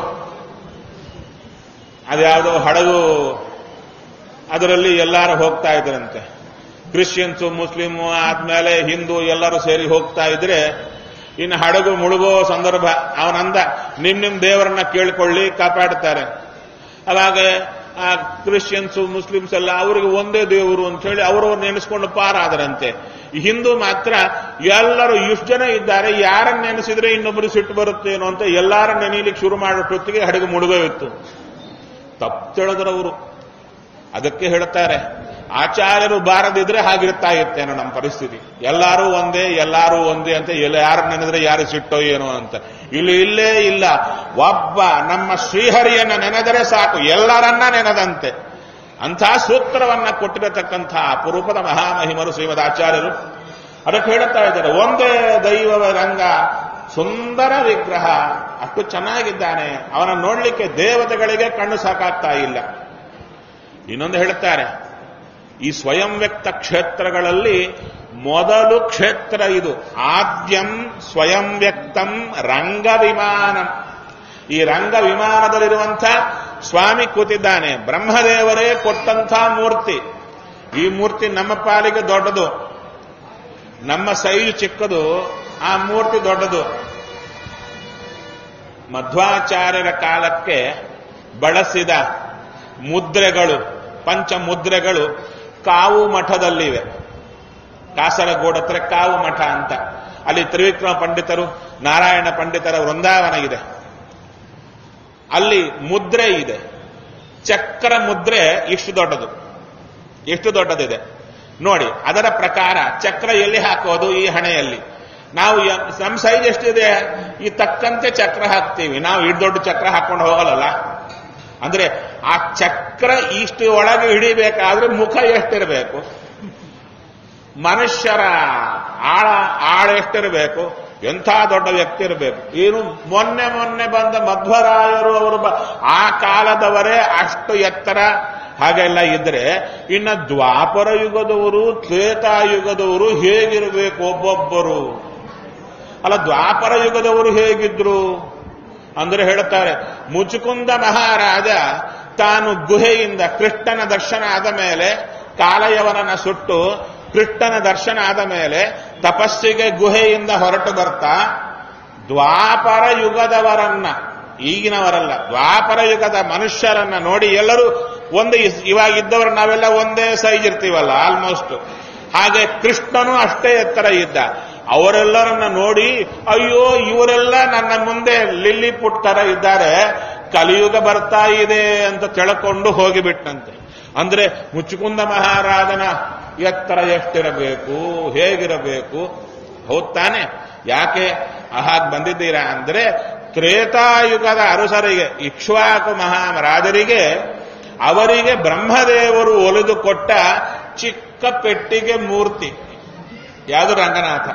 ಅದ್ಯಾವುದೋ ಹಡಗು ಅದರಲ್ಲಿ ಎಲ್ಲರೂ ಹೋಗ್ತಾ ಇದ್ರಂತೆ ಕ್ರಿಶ್ಚಿಯನ್ಸು ಮುಸ್ಲಿಮು ಆದ್ಮೇಲೆ ಹಿಂದೂ ಎಲ್ಲರೂ ಸೇರಿ ಹೋಗ್ತಾ ಇದ್ರೆ ಇನ್ನು ಹಡಗು ಮುಳುಗೋ ಸಂದರ್ಭ ಅವನಂದ ನಿಮ್ ನಿಮ್ ದೇವರನ್ನ ಕೇಳಿಕೊಳ್ಳಿ ಕಾಪಾಡ್ತಾರೆ ಅವಾಗ ಆ ಕ್ರಿಶ್ಚಿಯನ್ಸು ಮುಸ್ಲಿಮ್ಸ್ ಎಲ್ಲ ಅವರಿಗೆ ಒಂದೇ ದೇವರು ಅಂತ ಹೇಳಿ ಅವರವ್ರು ನೆನೆಸ್ಕೊಂಡು ಪಾರಾದರಂತೆ ಈ ಹಿಂದೂ ಮಾತ್ರ ಎಲ್ಲರೂ ಇಷ್ಟು ಜನ ಇದ್ದಾರೆ ಯಾರನ್ನ ನೆನೆಸಿದ್ರೆ ಇನ್ನೊಬ್ಬರು ಸಿಟ್ಟು ಬರುತ್ತೇನೋ ಅಂತ ಎಲ್ಲಾರ ನೆನೆಯಲಿಕ್ಕೆ ಶುರು ಮಾಡೋಷ್ಟೊತ್ತಿಗೆ ಹಡಗು ಮುಳುಗೋಯಿತ್ತು ತಪ್ಪು ತಿಳಿದ್ರವರು ಅದಕ್ಕೆ ಹೇಳ್ತಾರೆ ಆಚಾರ್ಯರು ಬಾರದಿದ್ರೆ ಹಾಗಿರ್ತಾ ಇರ್ತೇನೋ ನಮ್ಮ ಪರಿಸ್ಥಿತಿ ಎಲ್ಲರೂ ಒಂದೇ ಎಲ್ಲರೂ ಒಂದೇ ಅಂತ ಎಲ್ಲ ಯಾರು ನೆನೆದ್ರೆ ಯಾರು ಸಿಟ್ಟೋ ಏನೋ ಅಂತ ಇಲ್ಲಿ ಇಲ್ಲೇ ಇಲ್ಲ ಒಬ್ಬ ನಮ್ಮ ಶ್ರೀಹರಿಯನ್ನ ನೆನೆದರೆ ಸಾಕು ಎಲ್ಲರನ್ನ ನೆನೆದಂತೆ ಅಂಥ ಸೂತ್ರವನ್ನ ಕೊಟ್ಟಿರತಕ್ಕಂಥ ಅಪರೂಪದ ಮಹಾಮಹಿಮರು ಶ್ರೀಮದ್ ಆಚಾರ್ಯರು ಅದಕ್ಕೆ ಹೇಳುತ್ತಾ ಇದ್ದಾರೆ ಒಂದೇ ದೈವವ ರಂಗ ಸುಂದರ ವಿಗ್ರಹ ಅಷ್ಟು ಚೆನ್ನಾಗಿದ್ದಾನೆ ಅವನ ನೋಡ್ಲಿಕ್ಕೆ ದೇವತೆಗಳಿಗೆ ಕಣ್ಣು ಸಾಕಾಗ್ತಾ ಇಲ್ಲ ಇನ್ನೊಂದು ಹೇಳುತ್ತಾರೆ ಈ ಸ್ವಯಂ ವ್ಯಕ್ತ ಕ್ಷೇತ್ರಗಳಲ್ಲಿ ಮೊದಲು ಕ್ಷೇತ್ರ ಇದು ಆದ್ಯಂ ಸ್ವಯಂ ವ್ಯಕ್ತಂ ರಂಗ ವಿಮಾನಂ ಈ ರಂಗ ವಿಮಾನದಲ್ಲಿರುವಂಥ ಸ್ವಾಮಿ ಕೂತಿದ್ದಾನೆ ಬ್ರಹ್ಮದೇವರೇ ಕೊಟ್ಟಂಥ ಮೂರ್ತಿ ಈ ಮೂರ್ತಿ ನಮ್ಮ ಪಾಲಿಗೆ ದೊಡ್ಡದು ನಮ್ಮ ಸೈಜ್ ಚಿಕ್ಕದು ಆ ಮೂರ್ತಿ ದೊಡ್ಡದು ಮಧ್ವಾಚಾರ್ಯರ ಕಾಲಕ್ಕೆ ಬಳಸಿದ ಮುದ್ರೆಗಳು ಪಂಚ ಮುದ್ರೆಗಳು ಕಾವು ಮಠದಲ್ಲಿವೆ ಕಾಸರಗೋಡ್ ಹತ್ರ ಕಾವು ಮಠ ಅಂತ ಅಲ್ಲಿ ತ್ರಿವಿಕ್ರಮ ಪಂಡಿತರು ನಾರಾಯಣ ಪಂಡಿತರ ವೃಂದಾವನ ಇದೆ ಅಲ್ಲಿ ಮುದ್ರೆ ಇದೆ ಚಕ್ರ ಮುದ್ರೆ ಇಷ್ಟು ದೊಡ್ಡದು ಎಷ್ಟು ದೊಡ್ಡದಿದೆ ನೋಡಿ ಅದರ ಪ್ರಕಾರ ಚಕ್ರ ಎಲ್ಲಿ ಹಾಕೋದು ಈ ಹಣೆಯಲ್ಲಿ ನಾವು ಯ- ನಮ್ಮ ಸೈಜ್ ಎಷ್ಟಿದೆ ಈ ತಕ್ಕಂತೆ ಚಕ್ರ ಹಾಕ್ತೀವಿ ನಾವು ಇಷ್ಟು ದೊಡ್ಡ ಚಕ್ರ ಹಾಕೊಂಡು ಹೋಗಲ್ಲ ಅಂದ್ರೆ ಆ ಚಕ್ರ ಇಷ್ಟು ಒಳಗೆ ಹಿಡಿಬೇಕಾದ್ರೆ ಮುಖ ಎಷ್ಟಿರಬೇಕು ಮನುಷ್ಯರ ಆಳ ಆಳ ಎಷ್ಟಿರಬೇಕು ಎಂಥ ದೊಡ್ಡ ವ್ಯಕ್ತಿ ಇರಬೇಕು ಏನು ಮೊನ್ನೆ ಮೊನ್ನೆ ಬಂದ ಮಧ್ವರಾಯರು ಅವರು ಬ- ಆ ಕಾಲದವರೇ ಅಷ್ಟು ಎತ್ತರ ಹಾಗೆಲ್ಲ ಇದ್ರೆ ಇನ್ನು ದ್ವಾಪರ ಯುಗದವರು ತ್ರೇತಾಯುಗದವರು ಹೇಗಿರಬೇಕು ಒಬ್ಬೊಬ್ಬರು ಅಲ್ಲ ದ್ವಾಪರ ಯುಗದವರು ಹೇಗಿದ್ರು ಅಂದ್ರೆ ಹೇಳುತ್ತಾರೆ ಮುಚುಕುಂದ ಮಹಾರಾಜ ತಾನು ಗುಹೆಯಿಂದ ಕೃಷ್ಣನ ದರ್ಶನ ಆದ ಮೇಲೆ ಕಾಲಯವನನ್ನ ಸುಟ್ಟು ಕೃಷ್ಣನ ದರ್ಶನ ಆದ ಮೇಲೆ ತಪಸ್ಸಿಗೆ ಗುಹೆಯಿಂದ ಹೊರಟು ಬರ್ತಾ ದ್ವಾಪರ ಯುಗದವರನ್ನ ಈಗಿನವರಲ್ಲ ದ್ವಾಪರ ಯುಗದ ಮನುಷ್ಯರನ್ನ ನೋಡಿ ಎಲ್ಲರೂ ಒಂದೇ ಇಸ್- ಇವಾಗಿದ್ದವರು ನಾವೆಲ್ಲ ಒಂದೇ ಸೈಜ್ ಇರ್ತೀವಲ್ಲ ಆಲ್ಮೋಸ್ಟ್ ಹಾಗೆ ಕೃಷ್ಣನು ಅಷ್ಟೇ ಎತ್ತರ ಇದ್ದ ಅವರೆಲ್ಲರನ್ನ ನೋಡಿ ಅಯ್ಯೋ ಇವರೆಲ್ಲ ನನ್ನ ಮುಂದೆ ಲಿಲ್ಲಿ ಪುಟ್ ತರ ಇದ್ದಾರೆ ಕಲಿಯುಗ ಬರ್ತಾ ಇದೆ ಅಂತ ತಿಳ್ಕೊಂಡು ಹೋಗಿಬಿಟ್ಟಂತೆ ಅಂದ್ರೆ ಮುಚ್ಚುಕುಂದ ಮಹಾರಾಜನ ಎತ್ತರ ಎಷ್ಟಿರಬೇಕು ಹೇಗಿರಬೇಕು ಹೌದ್ ತಾನೆ ಯಾಕೆ ಹಾಗೆ ಬಂದಿದ್ದೀರಾ ಅಂದ್ರೆ ತ್ರೇತಾಯುಗದ ಅರಸರಿಗೆ ಇಕ್ಷ್ವಾಕು ಮಹಾರಾಜರಿಗೆ ಅವರಿಗೆ ಬ್ರಹ್ಮದೇವರು ಒಲಿದು ಕೊಟ್ಟ ಚಿಕ್ಕ ಪೆಟ್ಟಿಗೆ ಮೂರ್ತಿ ಯಾವುದು ರಂಗನಾಥ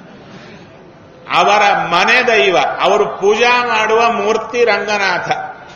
ಅವರ ಮನೆ ದೈವ ಅವರು ಪೂಜಾ ಮಾಡುವ ಮೂರ್ತಿ ರಂಗನಾಥ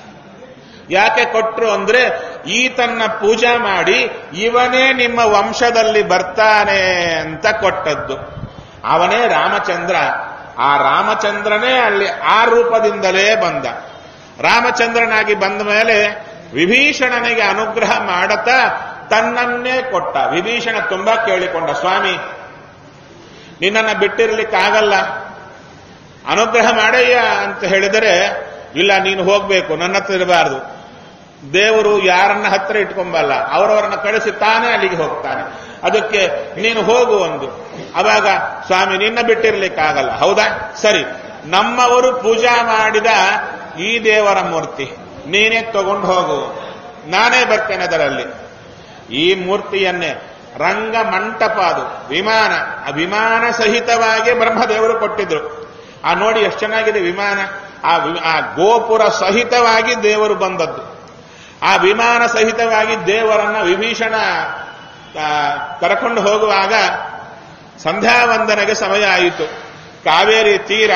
ಯಾಕೆ ಕೊಟ್ರು ಅಂದ್ರೆ ಈತನ್ನ ಪೂಜಾ ಮಾಡಿ ಇವನೇ ನಿಮ್ಮ ವಂಶದಲ್ಲಿ ಬರ್ತಾನೆ ಅಂತ ಕೊಟ್ಟದ್ದು ಅವನೇ ರಾಮಚಂದ್ರ ಆ ರಾಮಚಂದ್ರನೇ ಅಲ್ಲಿ ಆ ರೂಪದಿಂದಲೇ ಬಂದ ರಾಮಚಂದ್ರನಾಗಿ ಬಂದ ಮೇಲೆ ವಿಭೀಷಣನಿಗೆ ಅನುಗ್ರಹ ಮಾಡತಾ ತನ್ನನ್ನೇ ಕೊಟ್ಟ ವಿಭೀಷಣ ತುಂಬಾ ಕೇಳಿಕೊಂಡ ಸ್ವಾಮಿ ನಿನ್ನನ್ನು ಬಿಟ್ಟಿರ್ಲಿಕ್ಕಾಗಲ್ಲ ಅನುಗ್ರಹ ಮಾಡಯ್ಯ ಅಂತ ಹೇಳಿದರೆ ಇಲ್ಲ ನೀನು ಹೋಗ್ಬೇಕು ನನ್ನ ಹತ್ರ ಇರಬಾರದು ದೇವರು ಯಾರನ್ನ ಹತ್ರ ಇಟ್ಕೊಂಬಲ್ಲ ಅವರವರನ್ನ ಕಳಿಸಿ ತಾನೇ ಅಲ್ಲಿಗೆ ಹೋಗ್ತಾನೆ ಅದಕ್ಕೆ ನೀನು ಹೋಗು ಒಂದು ಅವಾಗ ಸ್ವಾಮಿ ನಿನ್ನ ಬಿಟ್ಟಿರ್ಲಿಕ್ಕಾಗಲ್ಲ ಹೌದಾ ಸರಿ ನಮ್ಮವರು ಪೂಜಾ ಮಾಡಿದ ಈ ದೇವರ ಮೂರ್ತಿ ನೀನೇ ತಗೊಂಡು ಹೋಗು ನಾನೇ ಬರ್ತೇನೆ ಅದರಲ್ಲಿ ಈ ಮೂರ್ತಿಯನ್ನೇ ರಂಗ ಮಂಟಪ ಅದು ವಿಮಾನ ಆ ವಿಮಾನ ಸಹಿತವಾಗಿ ಬ್ರಹ್ಮದೇವರು ಕೊಟ್ಟಿದ್ರು ಆ ನೋಡಿ ಎಷ್ಟು ಚೆನ್ನಾಗಿದೆ ವಿಮಾನ ಆ ವಿ- ಆ ಗೋಪುರ ಸಹಿತವಾಗಿ ದೇವರು ಬಂದದ್ದು ಆ ವಿಮಾನ ಸಹಿತವಾಗಿ ದೇವರನ್ನ ವಿಭೀಷಣ ಆ, ಕರ್ಕೊಂಡು ಹೋಗುವಾಗ ಸಂಧ್ಯಾವಂದನೆಗೆ ಸಮಯ ಆಯಿತು ಕಾವೇರಿ ತೀರ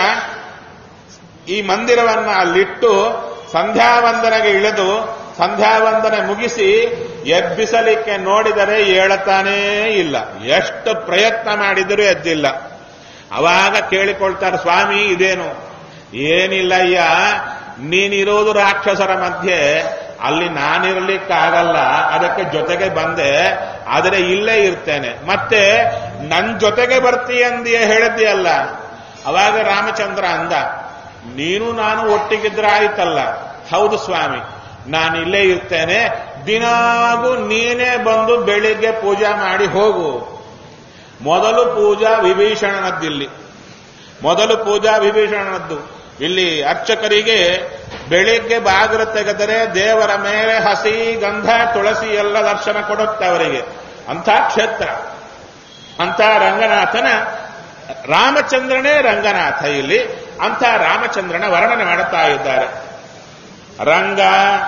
ಈ ಮಂದಿರವನ್ನ ಅಲ್ಲಿಟ್ಟು ಸಂಧ್ಯಾವಂದನೆಗೆ ಇಳಿದು ಸಂಧ್ಯಾವಂದನೆ ಮುಗಿಸಿ ಎಬ್ಬಿಸಲಿಕ್ಕೆ ನೋಡಿದರೆ ಏಳತಾನೇ ಇಲ್ಲ ಎಷ್ಟು ಪ್ರಯತ್ನ ಮಾಡಿದರೂ ಎದ್ದಿಲ್ಲ ಅವಾಗ ಕೇಳಿಕೊಳ್ತಾರೆ ಸ್ವಾಮಿ ಇದೇನು ಏನಿಲ್ಲ ಅಯ್ಯ ನೀನಿರೋದು ರಾಕ್ಷಸರ ಮಧ್ಯೆ ಅಲ್ಲಿ ನಾನಿರ್ಲಿಕ್ಕಾಗಲ್ಲ ಅದಕ್ಕೆ ಜೊತೆಗೆ ಬಂದೆ ಆದರೆ ಇಲ್ಲೇ ಇರ್ತೇನೆ ಮತ್ತೆ ನನ್ ಜೊತೆಗೆ ಬರ್ತೀಯಂದಿಯ ಹೇಳಿದ್ಯಲ್ಲ ಅವಾಗ ರಾಮಚಂದ್ರ ಅಂದ ನೀನು ನಾನು ಒಟ್ಟಿಗಿದ್ರೆ ಆಯ್ತಲ್ಲ ಹೌದು ಸ್ವಾಮಿ ನಾನು ಇಲ್ಲೇ ಇರ್ತೇನೆ ದಿನಾಗೂ ನೀನೇ ಬಂದು ಬೆಳಿಗ್ಗೆ ಪೂಜಾ ಮಾಡಿ ಹೋಗು ಮೊದಲು ಪೂಜಾ ವಿಭೀಷಣನದ್ದಿಲ್ಲಿ ಮೊದಲು ಪೂಜಾ ವಿಭೀಷಣನದ್ದು ಇಲ್ಲಿ ಅರ್ಚಕರಿಗೆ ಬೆಳಿಗ್ಗೆ ಬಾಗಿಲು ತೆಗೆದರೆ ದೇವರ ಮೇಲೆ ಹಸಿ ಗಂಧ ತುಳಸಿ ಎಲ್ಲ ದರ್ಶನ ಕೊಡುತ್ತೆ ಅವರಿಗೆ ಅಂಥ ಕ್ಷೇತ್ರ ಅಂಥ ರಂಗನಾಥನ ರಾಮಚಂದ್ರನೇ ರಂಗನಾಥ ಇಲ್ಲಿ ಅಂಥ ರಾಮಚಂದ್ರನ ವರ್ಣನೆ ಮಾಡುತ್ತಾ ಇದ್ದಾರೆ ರಂಗ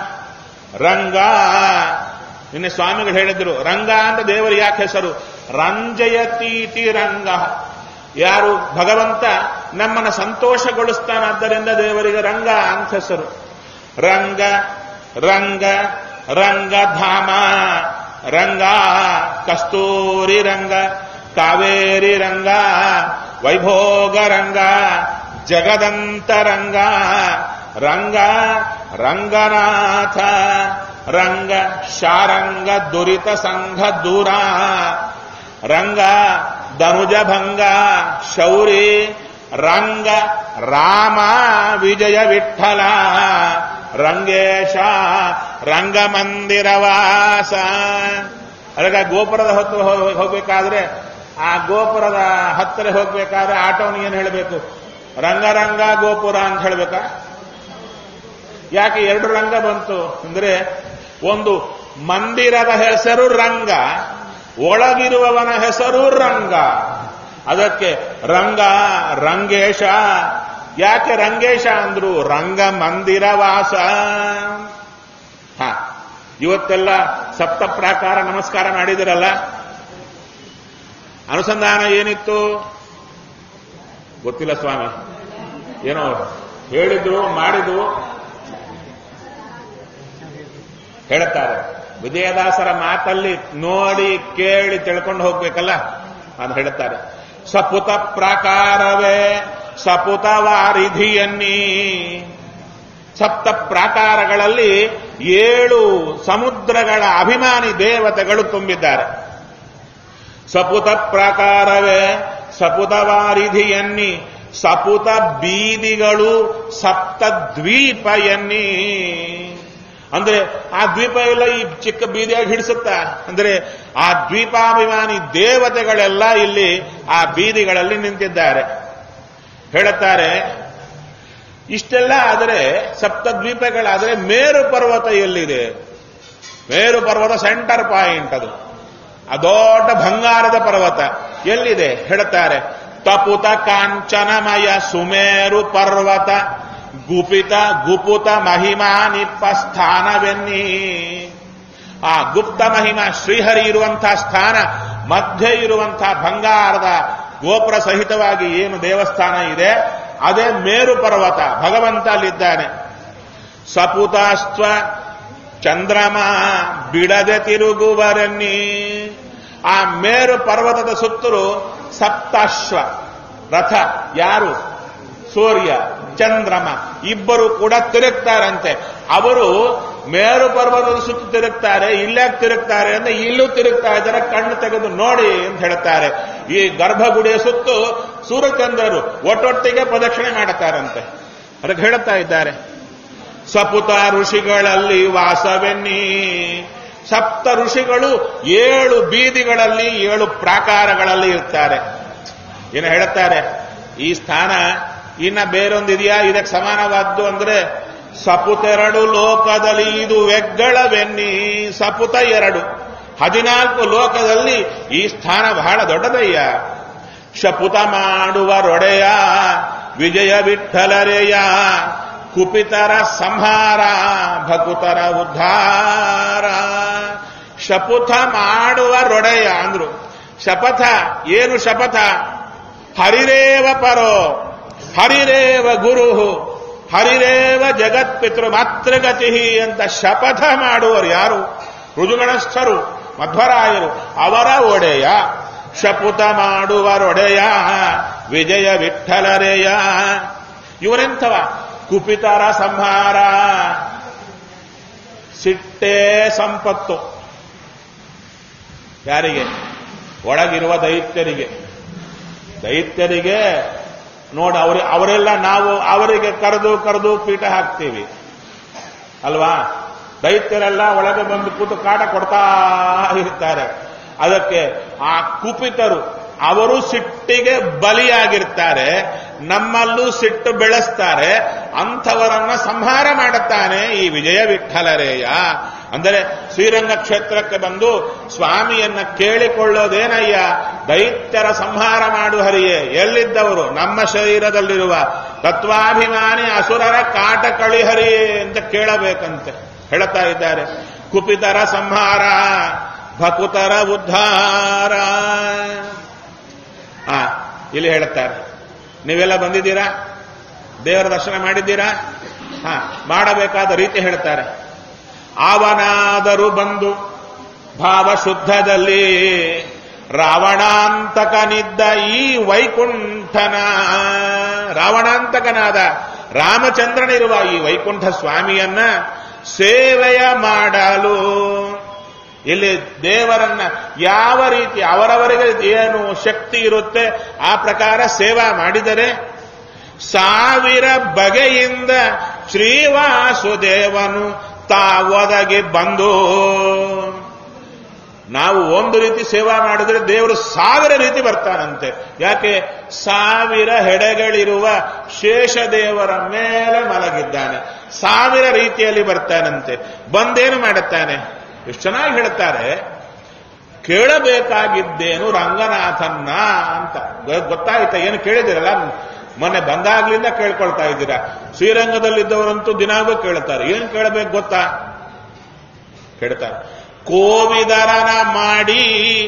ರಂಗ ನಿನ್ನೆ ಸ್ವಾಮಿಗಳು ಹೇಳಿದ್ರು ರಂಗ ಅಂತ ದೇವರು ಯಾಕೆ ಹೆಸರು ರಂಜಯತೀತಿ ರಂಗ ಯಾರು ಭಗವಂತ ನಮ್ಮನ್ನ ಸಂತೋಷಗೊಳಿಸ್ತಾನಾದ್ದರಿಂದ ದೇವರಿಗೆ ರಂಗ ಅಂತ ಹೆಸರು ರಂಗ ರಂಗ ರಂಗಧಾಮ ರಂಗ ಕಸ್ತೂರಿ ರಂಗ ಕಾವೇರಿ ರಂಗ ವೈಭೋಗ ರಂಗ ಜಗದಂತ ರಂಗ ರಂಗ ರಂಗನಾಥ ರಂಗ ಶಾರಂಗ ದುರಿತ ಸಂಘ ದೂರ ರಂಗ ಧನುಜ ಭಂಗ ಶೌರಿ ರಂಗ ರಾಮ ವಿಜಯ ವಿಠಲ ರಂಗೇಶ ರಂಗಮಂದಿರವಾಸ ಅದಕ್ಕೆ ಗೋಪುರದ ಹೊತ್ತು ಹೋ- ಹೋಗ್ಬೇಕಾದ್ರೆ ಆ ಗೋಪುರದ ಹತ್ತಿರ ಹೋಗ್ಬೇಕಾದ್ರೆ ಆಟೋನಿಗೆ ಏನು ಹೇಳಬೇಕು ರಂಗರಂಗ ಗೋಪುರ ಅಂತ ಹೇಳ್ಬೇಕಾ ಯಾಕೆ ಎರಡು ರಂಗ ಬಂತು ಅಂದ್ರೆ ಒಂದು ಮಂದಿರದ ಹೆಸರು ರಂಗ ಒಳಗಿರುವವನ ಹೆಸರು ರಂಗ ಅದಕ್ಕೆ ರಂಗ ರಂಗೇಶ ಯಾಕೆ ರಂಗೇಶ ಅಂದ್ರು ರಂಗ ಮಂದಿರ ವಾಸ ಹ ಇವತ್ತೆಲ್ಲ ಸಪ್ತ ಪ್ರಾಕಾರ ನಮಸ್ಕಾರ ಮಾಡಿದಿರಲ್ಲ ಅನುಸಂಧಾನ ಏನಿತ್ತು ಗೊತ್ತಿಲ್ಲ ಸ್ವಾಮಿ ಏನೋ ಹೇಳಿದ್ರು ಮಾಡಿದ್ರು ಹೇಳುತ್ತಾರೆ ವಿಜಯದಾಸರ ಮಾತಲ್ಲಿ ನೋಡಿ ಕೇಳಿ ತಿಳ್ಕೊಂಡು ಹೋಗ್ಬೇಕಲ್ಲ ಅಂತ ಹೇಳುತ್ತಾರೆ ಸಪುತ ಪ್ರಾಕಾರವೇ ಸಪುತ ವಾರಿಧಿಯನ್ನಿ ಸಪ್ತ ಪ್ರಾಕಾರಗಳಲ್ಲಿ ಏಳು ಸಮುದ್ರಗಳ ಅಭಿಮಾನಿ ದೇವತೆಗಳು ತುಂಬಿದ್ದಾರೆ ಸಪುತ ಪ್ರಾಕಾರವೇ ಸಪುತ ವಾರಿಧಿಯನ್ನಿ ಸಪುತ ಬೀದಿಗಳು ಸಪ್ತ ದ್ವೀಪ ಎನ್ನಿ ಅಂದ್ರೆ ಆ ದ್ವೀಪ ಎಲ್ಲ ಈ ಚಿಕ್ಕ ಬೀದಿಯಾಗಿ ಹಿಡಿಸುತ್ತಾ ಅಂದ್ರೆ ಆ ದ್ವೀಪಾಭಿಮಾನಿ ದೇವತೆಗಳೆಲ್ಲ ಇಲ್ಲಿ ಆ ಬೀದಿಗಳಲ್ಲಿ ನಿಂತಿದ್ದಾರೆ ಹೇಳುತ್ತಾರೆ ಇಷ್ಟೆಲ್ಲ ಆದರೆ ಸಪ್ತ ದ್ವೀಪಗಳಾದರೆ ಮೇರು ಪರ್ವತ ಎಲ್ಲಿದೆ ಮೇರು ಪರ್ವತ ಸೆಂಟರ್ ಪಾಯಿಂಟ್ ಅದು ಆ ದೊಡ್ಡ ಬಂಗಾರದ ಪರ್ವತ ಎಲ್ಲಿದೆ ಹೇಳುತ್ತಾರೆ ತಪುತ ಕಾಂಚನಮಯ ಸುಮೇರು ಪರ್ವತ ಗುಪಿತ ಗುಪುತ ಮಹಿಮಾ ನಿಪ್ಪ ಸ್ಥಾನವೆನ್ನಿ ಆ ಗುಪ್ತ ಮಹಿಮಾ ಶ್ರೀಹರಿ ಇರುವಂತಹ ಸ್ಥಾನ ಮಧ್ಯೆ ಇರುವಂತಹ ಬಂಗಾರದ ಗೋಪುರ ಸಹಿತವಾಗಿ ಏನು ದೇವಸ್ಥಾನ ಇದೆ ಅದೇ ಮೇರು ಪರ್ವತ ಭಗವಂತ ಅಲ್ಲಿದ್ದಾನೆ ಸಪುತಾಸ್ತ್ವ ಚಂದ್ರಮ ಬಿಡದೆ ತಿರುಗುವರನ್ನಿ ಆ ಮೇರು ಪರ್ವತದ ಸುತ್ತಲೂ ಸಪ್ತಾಶ್ವ ರಥ ಯಾರು ಸೂರ್ಯ ಚಂದ್ರಮ ಇಬ್ಬರು ಕೂಡ ತಿರುಗ್ತಾರಂತೆ ಅವರು ಮೇರು ಪರ್ವತದ ಸುತ್ತ ತಿರುಗ್ತಾರೆ ಇಲ್ಲಾಕ್ ತಿರುಗ್ತಾರೆ ಅಂದ್ರೆ ಇಲ್ಲೂ ತಿರುಗ್ತಾ ಇದ್ದಾರೆ ಕಣ್ಣು ತೆಗೆದು ನೋಡಿ ಅಂತ ಹೇಳ್ತಾರೆ ಈ ಗರ್ಭಗುಡಿಯ ಸುತ್ತು ಸೂರ್ಯಚಂದ್ರರು ಒಟ್ಟೊಟ್ಟಿಗೆ ಪ್ರದಕ್ಷಿಣೆ ಮಾಡುತ್ತಾರಂತೆ ಅದಕ್ಕೆ ಹೇಳುತ್ತಾ ಇದ್ದಾರೆ ಸಪುತ ಋಷಿಗಳಲ್ಲಿ ವಾಸವೆನ್ನಿ ಸಪ್ತ ಋಷಿಗಳು ಏಳು ಬೀದಿಗಳಲ್ಲಿ ಏಳು ಪ್ರಾಕಾರಗಳಲ್ಲಿ ಇರ್ತಾರೆ ಏನು ಹೇಳುತ್ತಾರೆ ಈ ಸ್ಥಾನ ಇನ್ನ ಬೇರೊಂದಿದೆಯಾ ಇದಕ್ಕೆ ಸಮಾನವಾದ್ದು ಅಂದ್ರೆ ಸಪುತೆರಡು ಲೋಕದಲ್ಲಿ ಇದು ವೆಗ್ಗಳವೆನ್ನಿ ಸಪುತ ಎರಡು ಹದಿನಾಲ್ಕು ಲೋಕದಲ್ಲಿ ಈ ಸ್ಥಾನ ಬಹಳ ದೊಡ್ಡದಯ್ಯ ಶಪುತ ಮಾಡುವ ರೊಡೆಯ ವಿಜಯ ವಿಠಲರೆಯ ಕುಪಿತರ ಸಂಹಾರ ಭಕುತರ ಉದ್ಧಾರ ಶಪುತ ಮಾಡುವ ರೊಡೆಯ ಅಂದ್ರು ಶಪಥ ಏನು ಶಪಥ ಹರಿರೇವ ಪರೋ ಹರಿರೇವ ಗುರು ಹರಿರೇವ ಜಗತ್ಪಿತೃ ಮಾತೃಗತಿ ಅಂತ ಶಪಥ ಮಾಡುವರು ಯಾರು ಋಜುಗಣಸ್ಥರು ಮಧ್ವರಾಯರು ಅವರ ಒಡೆಯ ಶಪುತ ಮಾಡುವರೊಡೆಯ ವಿಜಯ ವಿಠಲರೆಯ ಇವರೆಂಥವ ಕುಪಿತರ ಸಂಹಾರ ಸಿಟ್ಟೇ ಸಂಪತ್ತು ಯಾರಿಗೆ ಒಳಗಿರುವ ದೈತ್ಯರಿಗೆ ದೈತ್ಯರಿಗೆ ನೋಡ ಅವ್ರ ಅವರೆಲ್ಲ ನಾವು ಅವರಿಗೆ ಕರೆದು ಕರೆದು ಪೀಠ ಹಾಕ್ತೀವಿ ಅಲ್ವಾ ದೈತ್ಯರೆಲ್ಲ ಒಳಗೆ ಬಂದು ಕೂತು ಕಾಟ ಕೊಡ್ತಾ ಇರ್ತಾರೆ ಅದಕ್ಕೆ ಆ ಕುಪಿತರು ಅವರು ಸಿಟ್ಟಿಗೆ ಬಲಿಯಾಗಿರ್ತಾರೆ ನಮ್ಮಲ್ಲೂ ಸಿಟ್ಟು ಬೆಳೆಸ್ತಾರೆ ಅಂಥವರನ್ನ ಸಂಹಾರ ಮಾಡುತ್ತಾನೆ ಈ ವಿಜಯ ವಿಠಲರೇಯ ಅಂದರೆ ಶ್ರೀರಂಗ ಕ್ಷೇತ್ರಕ್ಕೆ ಬಂದು ಸ್ವಾಮಿಯನ್ನ ಕೇಳಿಕೊಳ್ಳೋದೇನಯ್ಯ ದೈತ್ಯರ ಸಂಹಾರ ಮಾಡು ಹರಿಯೇ ಎಲ್ಲಿದ್ದವರು ನಮ್ಮ ಶರೀರದಲ್ಲಿರುವ ತತ್ವಾಭಿಮಾನಿ ಅಸುರರ ಕಾಟ ಕಳಿಹರಿಯೇ ಅಂತ ಕೇಳಬೇಕಂತೆ ಹೇಳ್ತಾ ಇದ್ದಾರೆ ಕುಪಿತರ ಸಂಹಾರ ಭಕುತರ ಉದ್ಧಾರ ಆ ಇಲ್ಲಿ ಹೇಳುತ್ತಾರೆ ನೀವೆಲ್ಲ ಬಂದಿದ್ದೀರಾ ದೇವರ ದರ್ಶನ ಮಾಡಿದ್ದೀರಾ ಹಾ ಮಾಡಬೇಕಾದ ರೀತಿ ಹೇಳ್ತಾರೆ ಅವನಾದರೂ ಬಂದು ಭಾವಶುದ್ಧದಲ್ಲಿ ರಾವಣಾಂತಕನಿದ್ದ ಈ ವೈಕುಂಠನ ರಾವಣಾಂತಕನಾದ ರಾಮಚಂದ್ರನಿರುವ ಈ ವೈಕುಂಠ ಸ್ವಾಮಿಯನ್ನ ಸೇವೆಯ ಮಾಡಲು ಇಲ್ಲಿ ದೇವರನ್ನ ಯಾವ ರೀತಿ ಅವರವರಿಗೆ ಏನು ಶಕ್ತಿ ಇರುತ್ತೆ ಆ ಪ್ರಕಾರ ಸೇವಾ ಮಾಡಿದರೆ ಸಾವಿರ ಬಗೆಯಿಂದ ಶ್ರೀವಾಸುದೇವನು ತಾವೊದಗಿ ಬಂದು ನಾವು ಒಂದು ರೀತಿ ಸೇವಾ ಮಾಡಿದ್ರೆ ದೇವರು ಸಾವಿರ ರೀತಿ ಬರ್ತಾನಂತೆ ಯಾಕೆ ಸಾವಿರ ಹೆಡೆಗಳಿರುವ ಶೇಷದೇವರ ಮೇಲೆ ಮಲಗಿದ್ದಾನೆ ಸಾವಿರ ರೀತಿಯಲ್ಲಿ ಬರ್ತಾನಂತೆ ಬಂದೇನು ಮಾಡುತ್ತಾನೆ ಎಷ್ಟು ಚೆನ್ನಾಗಿ ಹೇಳ್ತಾರೆ ಕೇಳಬೇಕಾಗಿದ್ದೇನು ರಂಗನಾಥನ್ನ ಅಂತ ಗೊ- ಗೊತ್ತಾಯ್ತಾ ಏನು ಕೇಳಿದಿರಲ್ಲ ಮೊನ್ನೆ ಬಂದಾಗ್ಲಿಂದ ಕೇಳ್ಕೊಳ್ತಾ ಇದ್ದೀರಾ ಶ್ರೀರಂಗದಲ್ಲಿದ್ದವರಂತೂ ದಿನಾಗೂ ಕೇಳ್ತಾರೆ ಏನ್ ಕೇಳಬೇಕು ಗೊತ್ತಾ ಕೇಳ್ತಾರೆ ಕೋವಿದರನ ಮಾಡಿ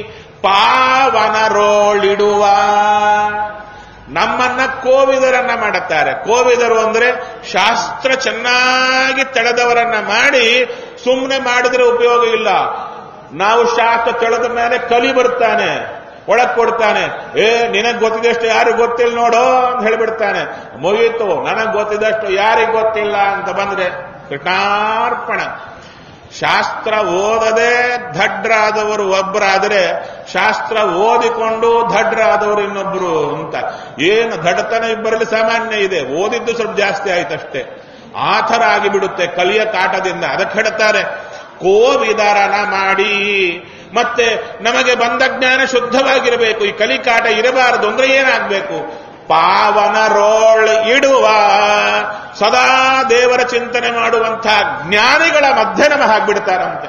ಪಾವನರೋಳಿಡುವ ನಮ್ಮನ್ನ ಕೋವಿದರನ್ನ ಮಾಡುತ್ತಾರೆ ಕೋವಿದರು ಅಂದ್ರೆ ಶಾಸ್ತ್ರ ಚೆನ್ನಾಗಿ ತೆಳೆದವರನ್ನ ಮಾಡಿ ಸುಮ್ಮನೆ ಮಾಡಿದ್ರೆ ಉಪಯೋಗ ಇಲ್ಲ ನಾವು ಶಾಸ್ತ್ರ ತೆಳೆದ ಮೇಲೆ ಕಲಿ ಬರ್ತಾನೆ ಒಳಗ್ ಕೊಡ್ತಾನೆ ಏ ನಿನಗ್ ಗೊತ್ತಿದಷ್ಟು ಯಾರಿಗ್ ಗೊತ್ತಿಲ್ಲ ನೋಡೋ ಅಂತ ಹೇಳ್ಬಿಡ್ತಾನೆ ಮುಗೀತು ನನಗ್ ಗೊತ್ತಿದಷ್ಟು ಯಾರಿಗ್ ಗೊತ್ತಿಲ್ಲ ಅಂತ ಬಂದ್ರೆ ಕೃಷ್ಣಾರ್ಪಣ ಶಾಸ್ತ್ರ ಓದದೆ ಧಡ್ರಾದವರು ಒಬ್ಬರಾದರೆ ಶಾಸ್ತ್ರ ಓದಿಕೊಂಡು ಧಡ್ರಾದವರು ಇನ್ನೊಬ್ಬರು ಅಂತ ಏನು ದಡ್ತನ ಇಬ್ಬರಲ್ಲಿ ಸಾಮಾನ್ಯ ಇದೆ ಓದಿದ್ದು ಸ್ವಲ್ಪ ಜಾಸ್ತಿ ಆಯ್ತಷ್ಟೇ ಆ ಥರ ಆಗಿಬಿಡುತ್ತೆ ಕಲಿಯ ಕಾಟದಿಂದ ಅದಕ್ಕೆ ಹೇಳ್ತಾರೆ ಕೋವಿದಾರನ ಮಾಡಿ ಮತ್ತೆ ನಮಗೆ ಬಂದ ಜ್ಞಾನ ಶುದ್ಧವಾಗಿರಬೇಕು ಈ ಕಲಿಕಾಟ ಇರಬಾರದು ಅಂದ್ರೆ ಏನಾಗಬೇಕು ಪಾವನ ರೋಳ್ ಇಡುವ ಸದಾ ದೇವರ ಚಿಂತನೆ ಮಾಡುವಂಥ ಜ್ಞಾನಿಗಳ ಮಧ್ಯೆ ನಮ ಹಾಕ್ಬಿಡ್ತಾರಂತೆ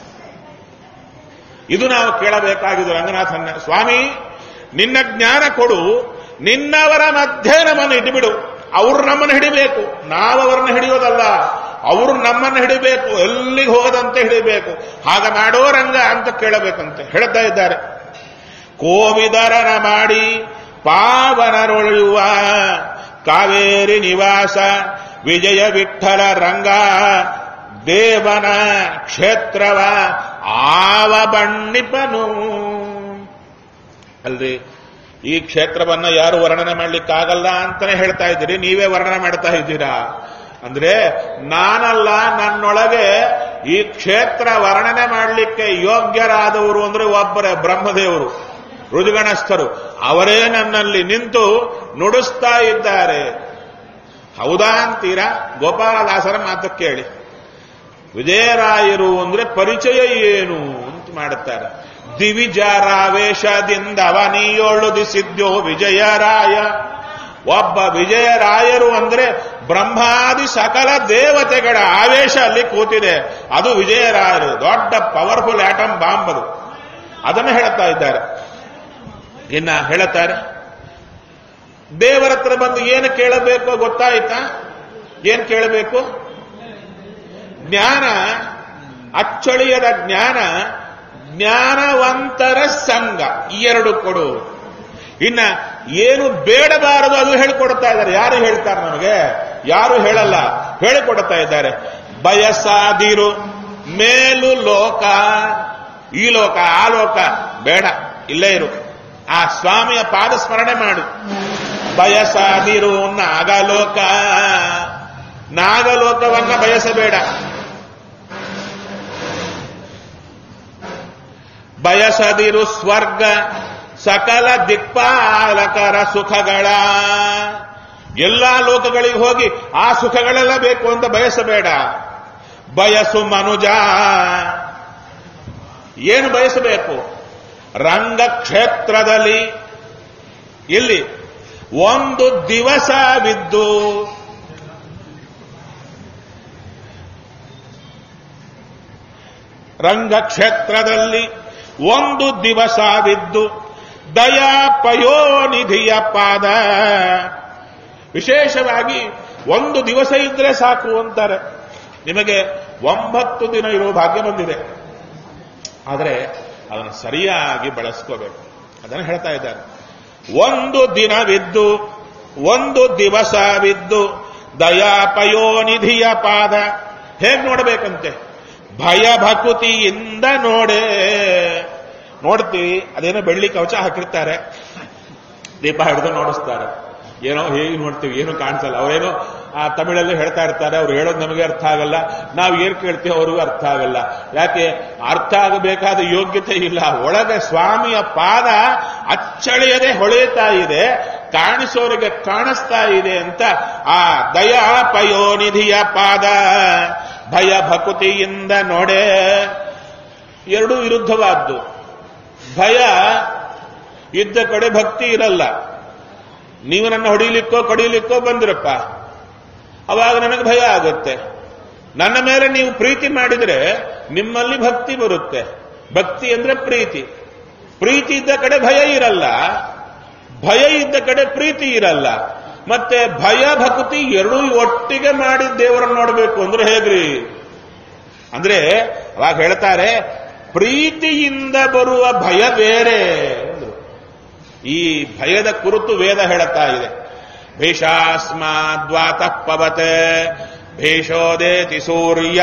ಇದು ನಾವು ಕೇಳಬೇಕಾಗಿದ್ದು ರಂಗನಾಥನ್ನ ಸ್ವಾಮಿ ನಿನ್ನ ಜ್ಞಾನ ಕೊಡು ನಿನ್ನವರ ಮಧ್ಯೆ ನಮ್ಮನ್ನು ಇಟ್ಬಿಡು ಅವ್ರು ನಮ್ಮನ್ನು ಹಿಡಿಬೇಕು ನಾವು ಅವ್ರನ್ನ ಹಿಡಿಯೋದಲ್ಲ ಅವರು ನಮ್ಮನ್ನು ಹಿಡಿಬೇಕು ಎಲ್ಲಿಗೆ ಹೋಗದಂತೆ ಹಿಡಿಬೇಕು ಹಾಗ ಮಾಡೋ ರಂಗ ಅಂತ ಕೇಳಬೇಕಂತೆ ಹೇಳ್ತಾ ಇದ್ದಾರೆ ಕೋವಿದರನ ಮಾಡಿ ಪಾವನರೊಳೆಯುವ ಕಾವೇರಿ ನಿವಾಸ ವಿಜಯ ವಿಠಲ ರಂಗ ದೇವನ ಕ್ಷೇತ್ರವ ಆವ ಬಣ್ಣಿಪನು ಅಲ್ರಿ ಈ ಕ್ಷೇತ್ರವನ್ನ ಯಾರು ವರ್ಣನೆ ಮಾಡ್ಲಿಕ್ಕಾಗಲ್ಲ ಅಂತಾನೆ ಹೇಳ್ತಾ ಇದ್ದೀರಿ ನೀವೇ ವರ್ಣನೆ ಮಾಡ್ತಾ ಇದ್ದೀರಾ ಅಂದ್ರೆ ನಾನಲ್ಲ ನನ್ನೊಳಗೆ ಈ ಕ್ಷೇತ್ರ ವರ್ಣನೆ ಮಾಡಲಿಕ್ಕೆ ಯೋಗ್ಯರಾದವರು ಅಂದ್ರೆ ಒಬ್ಬರೇ ಬ್ರಹ್ಮದೇವರು ರುಜುಗಣಸ್ಥರು ಅವರೇ ನನ್ನಲ್ಲಿ ನಿಂತು ನುಡಿಸ್ತಾ ಇದ್ದಾರೆ ಹೌದಾ ಅಂತೀರಾ ಗೋಪಾಲದಾಸರ ಮಾತು ಕೇಳಿ ವಿಜಯರಾಯರು ಅಂದ್ರೆ ಪರಿಚಯ ಏನು ಅಂತ ಮಾಡುತ್ತಾರೆ ದಿವಿಜಾರಾವೇಶದಿಂದ ಅವನಿಯೊಳುದಿಸಿದ್ಯೋ ವಿಜಯರಾಯ ಒಬ್ಬ ವಿಜಯರಾಯರು ಅಂದ್ರೆ ಬ್ರಹ್ಮಾದಿ ಸಕಲ ದೇವತೆಗಳ ಆವೇಶ ಅಲ್ಲಿ ಕೂತಿದೆ ಅದು ವಿಜಯರಾಯರು ದೊಡ್ಡ ಪವರ್ಫುಲ್ ಆಟಮ್ ಬಾಂಬ್ ಅದು ಅದನ್ನು ಹೇಳುತ್ತಾ ಇದ್ದಾರೆ ಇನ್ನ ಹೇಳುತ್ತಾರೆ ದೇವರ ಹತ್ರ ಬಂದು ಏನು ಕೇಳಬೇಕು ಗೊತ್ತಾಯ್ತಾ ಏನ್ ಕೇಳಬೇಕು ಜ್ಞಾನ ಅಚ್ಚಳಿಯದ ಜ್ಞಾನ ಜ್ಞಾನವಂತರ ಸಂಘ ಈ ಎರಡು ಕೊಡು ಇನ್ನ ಏನು ಬೇಡಬಾರದು ಅದು ಹೇಳಿಕೊಡ್ತಾ ಇದ್ದಾರೆ ಯಾರು ಹೇಳ್ತಾರೆ ನಮಗೆ ಯಾರು ಹೇಳಲ್ಲ ಹೇಳಿಕೊಡ್ತಾ ಇದ್ದಾರೆ ಬಯಸಾದಿರು ಮೇಲು ಲೋಕ ಈ ಲೋಕ ಆ ಲೋಕ ಬೇಡ ಇಲ್ಲೇ ಇರು ಆ ಸ್ವಾಮಿಯ ಪಾದ ಸ್ಮರಣೆ ಮಾಡು ಬಯಸಾದಿರು ನಾಗಲೋಕ ನಾಗಲೋಕವನ್ನ ಬಯಸಬೇಡ ಬಯಸದಿರು ಸ್ವರ್ಗ ಸಕಲ ದಿಕ್ಪಾಲಕರ ಸುಖಗಳ ಎಲ್ಲಾ ಲೋಕಗಳಿಗೆ ಹೋಗಿ ಆ ಸುಖಗಳೆಲ್ಲ ಬೇಕು ಅಂತ ಬಯಸಬೇಡ ಬಯಸು ಮನುಜ ಏನು ಬಯಸಬೇಕು ರಂಗಕ್ಷೇತ್ರದಲ್ಲಿ ಇಲ್ಲಿ ಒಂದು ದಿವಸವಿದ್ದು ರಂಗಕ್ಷೇತ್ರದಲ್ಲಿ ಒಂದು ದಿವಸವಿದ್ದು ದಯಾ ಪಯೋನಿಧಿಯ ಪಾದ ವಿಶೇಷವಾಗಿ ಒಂದು ದಿವಸ ಇದ್ರೆ ಸಾಕು ಅಂತಾರೆ ನಿಮಗೆ ಒಂಬತ್ತು ದಿನ ಇರುವ ಭಾಗ್ಯ ಬಂದಿದೆ ಆದರೆ ಅದನ್ನು ಸರಿಯಾಗಿ ಬಳಸ್ಕೋಬೇಕು ಅದನ್ನು ಹೇಳ್ತಾ ಇದ್ದಾರೆ ಒಂದು ದಿನವಿದ್ದು ಒಂದು ದಿವಸವಿದ್ದು ದಯಾಪಯೋನಿಧಿಯ ಪಾದ ಹೇಗೆ ನೋಡಬೇಕಂತೆ ಭಯ ಭಕುತಿಯಿಂದ ನೋಡೇ ನೋಡ್ತೀವಿ ಅದೇನೋ ಬೆಳ್ಳಿ ಕವಚ ಹಾಕಿರ್ತಾರೆ ದೀಪ ಹಿಡಿದು ನೋಡಿಸ್ತಾರೆ ಏನೋ ಹೇಗೆ ನೋಡ್ತೀವಿ ಏನು ಕಾಣಿಸಲ್ಲ ಅವರೇನೋ ಆ ತಮಿಳಲ್ಲಿ ಹೇಳ್ತಾ ಇರ್ತಾರೆ ಅವ್ರು ಹೇಳೋದು ನಮಗೆ ಅರ್ಥ ಆಗಲ್ಲ ನಾವು ಏನ್ ಕೇಳ್ತೀವಿ ಅವ್ರಿಗೂ ಅರ್ಥ ಆಗಲ್ಲ ಯಾಕೆ ಅರ್ಥ ಆಗಬೇಕಾದ ಯೋಗ್ಯತೆ ಇಲ್ಲ ಒಳಗೆ ಸ್ವಾಮಿಯ ಪಾದ ಅಚ್ಚಳಿಯದೆ ಹೊಳೆಯುತ್ತಾ ಇದೆ ಕಾಣಿಸೋರಿಗೆ ಕಾಣಿಸ್ತಾ ಇದೆ ಅಂತ ಆ ದಯಾ ಪಯೋನಿಧಿಯ ಪಾದ ಭಯ ಭಕುತಿಯಿಂದ ನೋಡೆ ಎರಡೂ ವಿರುದ್ಧವಾದ್ದು ಭಯ ಇದ್ದ ಕಡೆ ಭಕ್ತಿ ಇರಲ್ಲ ನೀವು ನನ್ನ ಹೊಡಿಲಿಕ್ಕೋ ಕಡಿಲಿಕ್ಕೋ ಬಂದಿರಪ್ಪ ಅವಾಗ ನನಗೆ ಭಯ ಆಗುತ್ತೆ ನನ್ನ ಮೇಲೆ ನೀವು ಪ್ರೀತಿ ಮಾಡಿದರೆ ನಿಮ್ಮಲ್ಲಿ ಭಕ್ತಿ ಬರುತ್ತೆ ಭಕ್ತಿ ಅಂದ್ರೆ ಪ್ರೀತಿ ಪ್ರೀತಿ ಇದ್ದ ಕಡೆ ಭಯ ಇರಲ್ಲ ಭಯ ಇದ್ದ ಕಡೆ ಪ್ರೀತಿ ಇರಲ್ಲ ಮತ್ತೆ ಭಯ ಭಕ್ತಿ ಎರಡೂ ಒಟ್ಟಿಗೆ ಮಾಡಿ ದೇವರನ್ನು ನೋಡಬೇಕು ಅಂದ್ರೆ ಹೇಗ್ರಿ ಅಂದ್ರೆ ಅವಾಗ ಹೇಳ್ತಾರೆ ಪ್ರೀತಿಯಿಂದ ಬರುವ ಭಯ ಬೇರೆ ಅಂದ್ರು. ಈ ಭಯದ ಕುರಿತು ವೇದ ಹೇಳುತ್ತಾ ಇದೆ ಭೀಷಾಸ್ಮಾದ್ವಾತ ಪವತೆ ಭೀಷೋದೇತಿ ಸೂರ್ಯ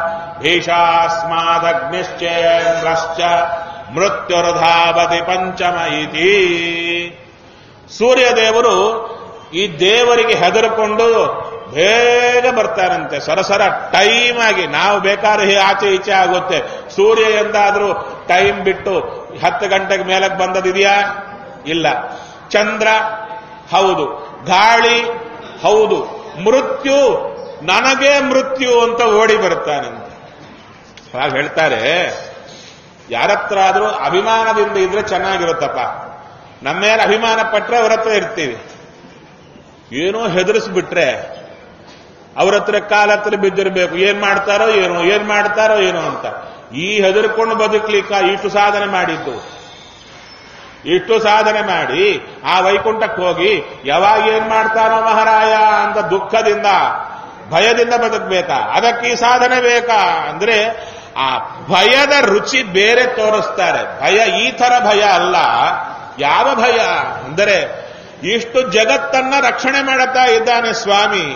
ಭೀಷಾಸ್ಮಾದಗ್ನಿಶ್ಚೇಂದ್ರಶ್ಚ ಮೃತ್ಯುರ್ಧಾವತಿ ಪಂಚಮ ಇತಿ ಸೂರ್ಯದೇವರು ಈ ದೇವರಿಗೆ ಹೆದರ್ಕೊಂಡು ಬೇಗ ಬರ್ತಾರಂತೆ ಸರಸರ ಟೈಮ್ ಆಗಿ ನಾವು ಬೇಕಾದ್ರೆ ಹೀಗೆ ಆಚೆ ಈಚೆ ಆಗುತ್ತೆ ಸೂರ್ಯ ಎಂದಾದ್ರೂ ಟೈಮ್ ಬಿಟ್ಟು ಹತ್ತು ಗಂಟೆಗೆ ಮೇಲಕ್ಕೆ ಬಂದದಿದೆಯಾ ಇಲ್ಲ ಚಂದ್ರ ಹೌದು ಗಾಳಿ ಹೌದು ಮೃತ್ಯು ನನಗೆ ಮೃತ್ಯು ಅಂತ ಓಡಿ ಬರ್ತಾನಂತೆ ಹಾಗೆ ಹೇಳ್ತಾರೆ ಯಾರತ್ರ ಆದ್ರೂ ಅಭಿಮಾನದಿಂದ ಇದ್ರೆ ಚೆನ್ನಾಗಿರುತ್ತಪ್ಪ ನಮ್ಮ ಮೇಲೆ ಅಭಿಮಾನ ಪಟ್ರೆ ಅವ್ರ ಹತ್ರ ಇರ್ತೀವಿ ಏನೋ ಹೆದರಿಸ್ಬಿಟ್ರೆ ಅವ್ರ ಹತ್ರ ಕಾಲ ಹತ್ರ ಬಿದ್ದಿರ್ಬೇಕು ಏನ್ ಮಾಡ್ತಾರೋ ಏನೋ ಏನ್ ಮಾಡ್ತಾರೋ ಏನೋ ಅಂತ ಈ ಹೆದರ್ಕೊಂಡು ಬದುಕ್ಲಿಕ್ಕ ಇಷ್ಟು ಸಾಧನೆ ಮಾಡಿದ್ದು ಇಷ್ಟು ಸಾಧನೆ ಮಾಡಿ ಆ ವೈಕುಂಠಕ್ಕೆ ಹೋಗಿ ಯಾವಾಗ ಏನ್ ಮಾಡ್ತಾನೋ ಮಹಾರಾಯ ಅಂತ ದುಃಖದಿಂದ ಭಯದಿಂದ ಬದುಕಬೇಕಾ ಅದಕ್ಕೆ ಈ ಸಾಧನೆ ಬೇಕಾ ಅಂದ್ರೆ ಆ ಭಯದ ರುಚಿ ಬೇರೆ ತೋರಿಸ್ತಾರೆ ಭಯ ಈ ತರ ಭಯ ಅಲ್ಲ ಯಾವ ಭಯ ಅಂದರೆ ಇಷ್ಟು ಜಗತ್ತನ್ನ ರಕ್ಷಣೆ ಮಾಡುತ್ತಾ ಇದ್ದಾನೆ ಸ್ವಾಮಿ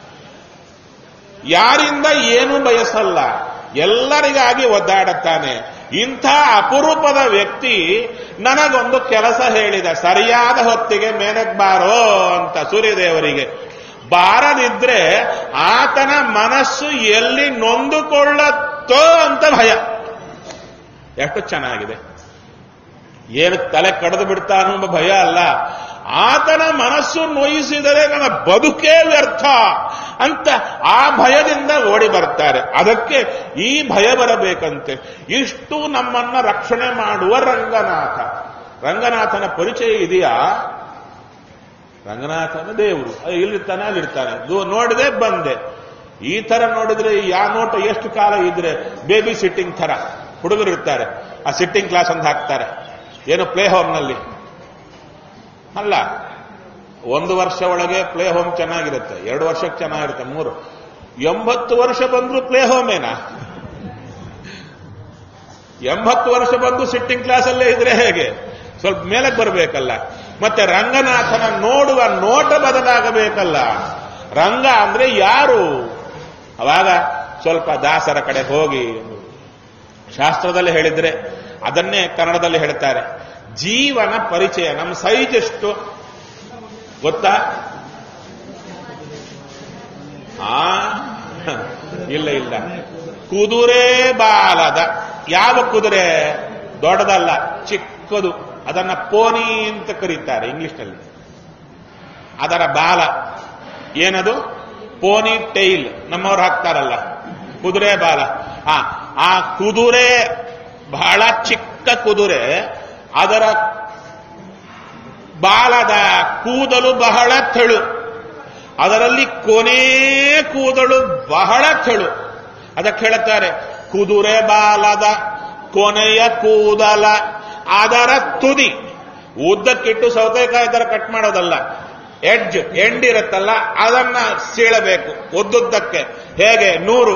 ಯಾರಿಂದ ಏನೂ ಬಯಸಲ್ಲ ಎಲ್ಲರಿಗಾಗಿ ಒದ್ದಾಡುತ್ತಾನೆ ಇಂಥ ಅಪರೂಪದ ವ್ಯಕ್ತಿ ನನಗೊಂದು ಕೆಲಸ ಹೇಳಿದ ಸರಿಯಾದ ಹೊತ್ತಿಗೆ ಮೇಲಕ್ಕೆ ಬಾರೋ ಅಂತ ಸೂರ್ಯದೇವರಿಗೆ ಬಾರದಿದ್ರೆ ಆತನ ಮನಸ್ಸು ಎಲ್ಲಿ ನೊಂದುಕೊಳ್ಳತ್ತೋ ಅಂತ ಭಯ ಎಷ್ಟು ಚೆನ್ನಾಗಿದೆ ಏನು ತಲೆ ಕಡಿದು ಬಿಡ್ತಾನೋ ಎಂಬ ಭಯ ಅಲ್ಲ ಆತನ ಮನಸ್ಸು ನೋಯಿಸಿದರೆ ನನ್ನ ಬದುಕೇ ವ್ಯರ್ಥ ಅಂತ ಆ ಭಯದಿಂದ ಓಡಿ ಬರ್ತಾರೆ ಅದಕ್ಕೆ ಈ ಭಯ ಬರಬೇಕಂತೆ ಇಷ್ಟು ನಮ್ಮನ್ನ ರಕ್ಷಣೆ ಮಾಡುವ ರಂಗನಾಥ ರಂಗನಾಥನ ಪರಿಚಯ ಇದೆಯಾ ರಂಗನಾಥನ ದೇವರು ಇಲ್ಲಿರ್ತಾನೆ ಅಲ್ಲಿರ್ತಾನೆ ದೂ- ನೋಡಿದೆ ಬಂದೆ ಈ ತರ ನೋಡಿದ್ರೆ ಯಾವ ನೋಟ ಎಷ್ಟು ಕಾಲ ಇದ್ರೆ ಬೇಬಿ ಸಿಟ್ಟಿಂಗ್ ತರ ಹುಡುಗರು ಇರ್ತಾರೆ ಆ ಸಿಟ್ಟಿಂಗ್ ಕ್ಲಾಸ್ ಅಂತ ಹಾಕ್ತಾರೆ ಏನು ಪ್ಲೇ ಹೋಮ್ನಲ್ಲಿ ಅಲ್ಲ ಒಂದು ವರ್ಷ ಒಳಗೆ ಪ್ಲೇ ಹೋಮ್ ಚೆನ್ನಾಗಿರುತ್ತೆ ಎರಡು ವರ್ಷಕ್ಕೆ ಚೆನ್ನಾಗಿರುತ್ತೆ ಮೂರು ಎಂಬತ್ತು ವರ್ಷ ಬಂದ್ರು ಪ್ಲೇ ಹೋಮೇನಾ ಎಂಬತ್ತು ವರ್ಷ ಬಂದು ಸಿಟ್ಟಿಂಗ್ ಕ್ಲಾಸಲ್ಲೇ ಇದ್ರೆ ಹೇಗೆ ಸ್ವಲ್ಪ ಮೇಲಕ್ಕೆ ಬರಬೇಕಲ್ಲ ಮತ್ತೆ ರಂಗನಾಥನ ನೋಡುವ ನೋಟ ಬದಲಾಗಬೇಕಲ್ಲ ರಂಗ ಅಂದ್ರೆ ಯಾರು ಅವಾಗ ಸ್ವಲ್ಪ ದಾಸರ ಕಡೆ ಹೋಗಿ ಶಾಸ್ತ್ರದಲ್ಲಿ ಹೇಳಿದ್ರೆ ಅದನ್ನೇ ಕನ್ನಡದಲ್ಲಿ ಹೇಳ್ತಾರೆ ಜೀವನ ಪರಿಚಯ ನಮ್ಮ ಸೈಜ್ ಎಷ್ಟು ಗೊತ್ತಾ ಆ ಇಲ್ಲ ಇಲ್ಲ ಕುದುರೆ ಬಾಲದ ಯಾವ ಕುದುರೆ ದೊಡ್ಡದಲ್ಲ ಚಿಕ್ಕದು ಅದನ್ನ ಪೋನಿ ಅಂತ ಕರೀತಾರೆ ಇಂಗ್ಲಿಷ್ನಲ್ಲಿ ಅದರ ಬಾಲ ಏನದು ಪೋನಿ ಟೈಲ್ ನಮ್ಮವ್ರು ಹಾಕ್ತಾರಲ್ಲ ಕುದುರೆ ಬಾಲ ಆ ಆ ಕುದುರೆ ಬಹಳ ಚಿಕ್ಕ ಕುದುರೆ ಅದರ ಬಾಲದ ಕೂದಲು ಬಹಳ ತೆಳು ಅದರಲ್ಲಿ ಕೊನೆ ಕೂದಲು ಬಹಳ ತೆಳು ಅದಕ್ಕೆ ಹೇಳುತ್ತಾರೆ ಕುದುರೆ ಬಾಲದ ಕೊನೆಯ ಕೂದಲ ಅದರ ತುದಿ ಉದ್ದಕ್ಕಿಟ್ಟು ಸೌತೆಕಾಯಿ ತರ ಕಟ್ ಮಾಡೋದಲ್ಲ ಎಡ್ಜ್ ಎಂಡಿರುತ್ತಲ್ಲ ಅದನ್ನ ಸೀಳಬೇಕು ಉದ್ದುದ್ದಕ್ಕೆ ಹೇಗೆ ನೂರು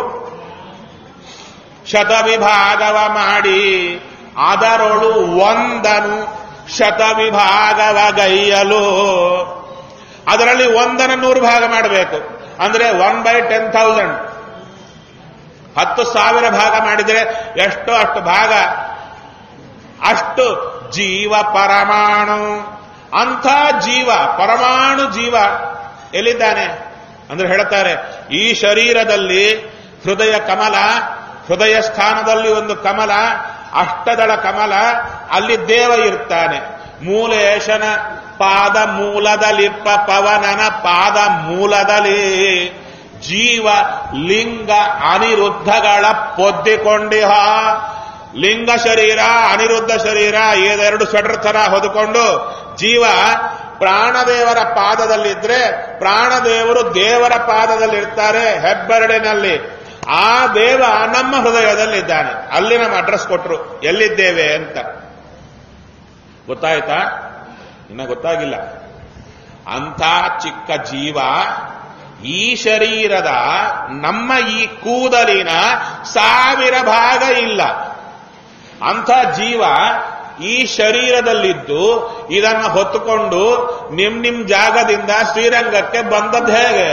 ಶತವಿಭಾಗವ ಮಾಡಿ ಅದರೊಳು ಒಂದನು ಶತವಿಭಾಗವ ಗೈಯಲು ಅದರಲ್ಲಿ ಒಂದನ ನೂರು ಭಾಗ ಮಾಡಬೇಕು ಅಂದ್ರೆ ಒನ್ ಬೈ ಟೆನ್ ಥೌಸಂಡ್ ಹತ್ತು ಸಾವಿರ ಭಾಗ ಮಾಡಿದರೆ ಎಷ್ಟೋ ಅಷ್ಟು ಭಾಗ ಅಷ್ಟು ಜೀವ ಪರಮಾಣು ಅಂಥ ಜೀವ ಪರಮಾಣು ಜೀವ ಎಲ್ಲಿದ್ದಾನೆ ಅಂದ್ರೆ ಹೇಳ್ತಾರೆ ಈ ಶರೀರದಲ್ಲಿ ಹೃದಯ ಕಮಲ ಹೃದಯ ಸ್ಥಾನದಲ್ಲಿ ಒಂದು ಕಮಲ ಅಷ್ಟದಳ ಕಮಲ ಅಲ್ಲಿ ದೇವ ಇರ್ತಾನೆ ಮೂಲೇಶನ ಪಾದ ಮೂಲದಲಿಪ್ಪ ಪವನನ ಪಾದ ಮೂಲದಲ್ಲಿ ಜೀವ ಲಿಂಗ ಅನಿರುದ್ಧಗಳ ಪೊದ್ದಿಕೊಂಡಿಹ ಲಿಂಗ ಶರೀರ ಅನಿರುದ್ಧ ಶರೀರ ಇದೆರಡು ಸ್ವೆಟರ್ ತರ ಹೊದ್ಕೊಂಡು ಜೀವ ಪ್ರಾಣದೇವರ ಪಾದದಲ್ಲಿದ್ರೆ ಪ್ರಾಣದೇವರು ದೇವರ ಪಾದದಲ್ಲಿರ್ತಾರೆ ಹೆಬ್ಬೆರಡಿನಲ್ಲಿ ಆ ದೇವ ನಮ್ಮ ಹೃದಯದಲ್ಲಿದ್ದಾನೆ ಅಲ್ಲಿ ನಮ್ಮ ಅಡ್ರೆಸ್ ಕೊಟ್ರು ಎಲ್ಲಿದ್ದೇವೆ ಅಂತ ಗೊತ್ತಾಯ್ತಾ ಇನ್ನ ಗೊತ್ತಾಗಿಲ್ಲ ಅಂಥ ಚಿಕ್ಕ ಜೀವ ಈ ಶರೀರದ ನಮ್ಮ ಈ ಕೂದಲಿನ ಸಾವಿರ ಭಾಗ ಇಲ್ಲ ಅಂಥ ಜೀವ ಈ ಶರೀರದಲ್ಲಿದ್ದು ಇದನ್ನು ಹೊತ್ತುಕೊಂಡು ನಿಮ್ ನಿಮ್ ಜಾಗದಿಂದ ಶ್ರೀರಂಗಕ್ಕೆ ಬಂದದ್ದು ಹೇಗೆ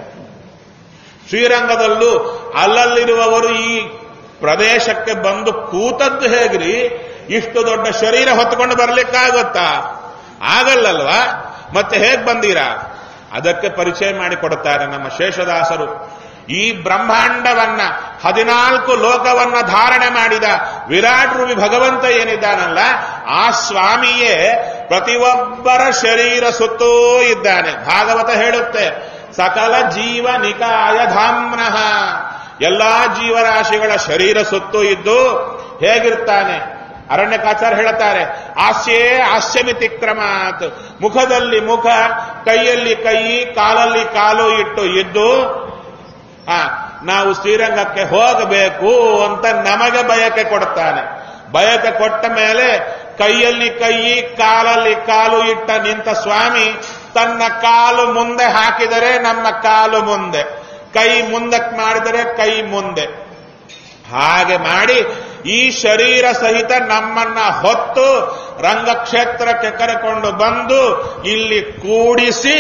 ಶ್ರೀರಂಗದಲ್ಲೂ ಅಲ್ಲಲ್ಲಿರುವವರು ಈ ಪ್ರದೇಶಕ್ಕೆ ಬಂದು ಕೂತದ್ದು ಹೇಗ್ರಿ ಇಷ್ಟು ದೊಡ್ಡ ಶರೀರ ಹೊತ್ಕೊಂಡು ಬರ್ಲಿಕ್ಕಾಗುತ್ತಾ ಆಗಲ್ಲಲ್ವಾ ಮತ್ತೆ ಹೇಗ್ ಬಂದೀರಾ ಅದಕ್ಕೆ ಪರಿಚಯ ಮಾಡಿಕೊಡುತ್ತಾರೆ ನಮ್ಮ ಶೇಷದಾಸರು ಈ ಬ್ರಹ್ಮಾಂಡವನ್ನ ಹದಿನಾಲ್ಕು ಲೋಕವನ್ನ ಧಾರಣೆ ಮಾಡಿದ ವಿರಾಟ್ ರೂಪಿ ಭಗವಂತ ಏನಿದ್ದಾನಲ್ಲ ಆ ಸ್ವಾಮಿಯೇ ಪ್ರತಿಯೊಬ್ಬರ ಶರೀರ ಸುತ್ತೂ ಇದ್ದಾನೆ ಭಾಗವತ ಹೇಳುತ್ತೆ ಸಕಲ ಜೀವ ನಿಕಾಯ ಧಾಮ್ನಃ ಎಲ್ಲಾ ಜೀವರಾಶಿಗಳ ಶರೀರ ಸುತ್ತೂ ಇದ್ದು ಹೇಗಿರ್ತಾನೆ ಅರಣ್ಯಕಾಚಾರ ಹೇಳುತ್ತಾರೆ ಹಾಸ್ಯೇ ಹಾಸ್ಯಮಿತಿಕ್ರಮಾತ್ ಮುಖದಲ್ಲಿ ಮುಖ ಕೈಯಲ್ಲಿ ಕೈ ಕಾಲಲ್ಲಿ ಕಾಲು ಇಟ್ಟು ಇದ್ದು ಆ ನಾವು ಶ್ರೀರಂಗಕ್ಕೆ ಹೋಗಬೇಕು ಅಂತ ನಮಗೆ ಬಯಕೆ ಕೊಡುತ್ತಾನೆ ಬಯಕೆ ಕೊಟ್ಟ ಮೇಲೆ ಕೈಯಲ್ಲಿ ಕೈ ಕಾಲಲ್ಲಿ ಕಾಲು ಇಟ್ಟ ನಿಂತ ಸ್ವಾಮಿ ತನ್ನ ಕಾಲು ಮುಂದೆ ಹಾಕಿದರೆ ನಮ್ಮ ಕಾಲು ಮುಂದೆ ಕೈ ಮುಂದಕ್ಕೆ ಮಾಡಿದರೆ ಕೈ ಮುಂದೆ ಹಾಗೆ ಮಾಡಿ ಈ ಶರೀರ ಸಹಿತ ನಮ್ಮನ್ನ ಹೊತ್ತು ರಂಗಕ್ಷೇತ್ರಕ್ಕೆ ಕರೆಕೊಂಡು ಬಂದು ಇಲ್ಲಿ ಕೂಡಿಸಿ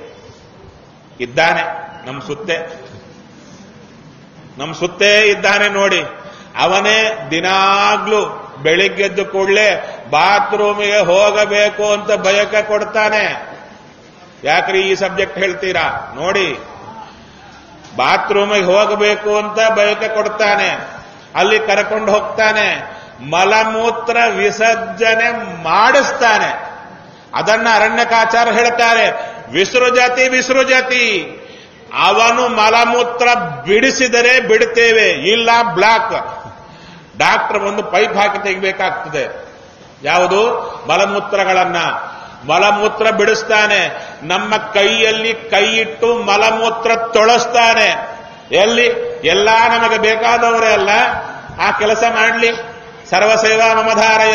ಇದ್ದಾನೆ ನಮ್ಮ ಸುತ್ತೆ ನಮ್ಮ ಸುತ್ತೇ ಇದ್ದಾನೆ ನೋಡಿ ಅವನೇ ದಿನಾಗ್ಲೂ ಬೆಳಿಗ್ಗೆದ್ದು ಕೂಡಲೇ ಬಾತ್ರೂಮಿಗೆ ಹೋಗಬೇಕು ಅಂತ ಬಯಕೆ ಕೊಡ್ತಾನೆ ಯಾಕ್ರಿ ಈ ಸಬ್ಜೆಕ್ಟ್ ಹೇಳ್ತೀರಾ ನೋಡಿ ಬಾತ್ರೂಮಿಗೆ ಹೋಗಬೇಕು ಅಂತ ಬಯಕೆ ಕೊಡ್ತಾನೆ ಅಲ್ಲಿ ಕರ್ಕೊಂಡು ಹೋಗ್ತಾನೆ ಮಲಮೂತ್ರ ವಿಸರ್ಜನೆ ಮಾಡಿಸ್ತಾನೆ ಅದನ್ನ ಅರಣ್ಯಕಾಚಾರ ಹೇಳ್ತಾರೆ ವಿಸೃಜತಿ ವಿಸೃಜತಿ ಅವನು ಮಲಮೂತ್ರ ಬಿಡಿಸಿದರೆ ಬಿಡ್ತೇವೆ ಇಲ್ಲ ಬ್ಲಾಕ್ ಡಾಕ್ಟರ್ ಒಂದು ಪೈಪ್ ಹಾಕಿ ತೆಗಿಬೇಕಾಗ್ತದೆ ಯಾವುದು ಮಲಮೂತ್ರಗಳನ್ನ ಮಲಮೂತ್ರ ಬಿಡಿಸ್ತಾನೆ ನಮ್ಮ ಕೈಯಲ್ಲಿ ಕೈ ಇಟ್ಟು ಮಲಮೂತ್ರ ತೊಳಸ್ತಾನೆ ಎಲ್ಲಿ ಎಲ್ಲಾ ನಮಗೆ ಬೇಕಾದವರೇ ಅಲ್ಲ ಆ ಕೆಲಸ ಮಾಡಲಿ ಸರ್ವಸೇವಾ ಮಮಧಾರಯ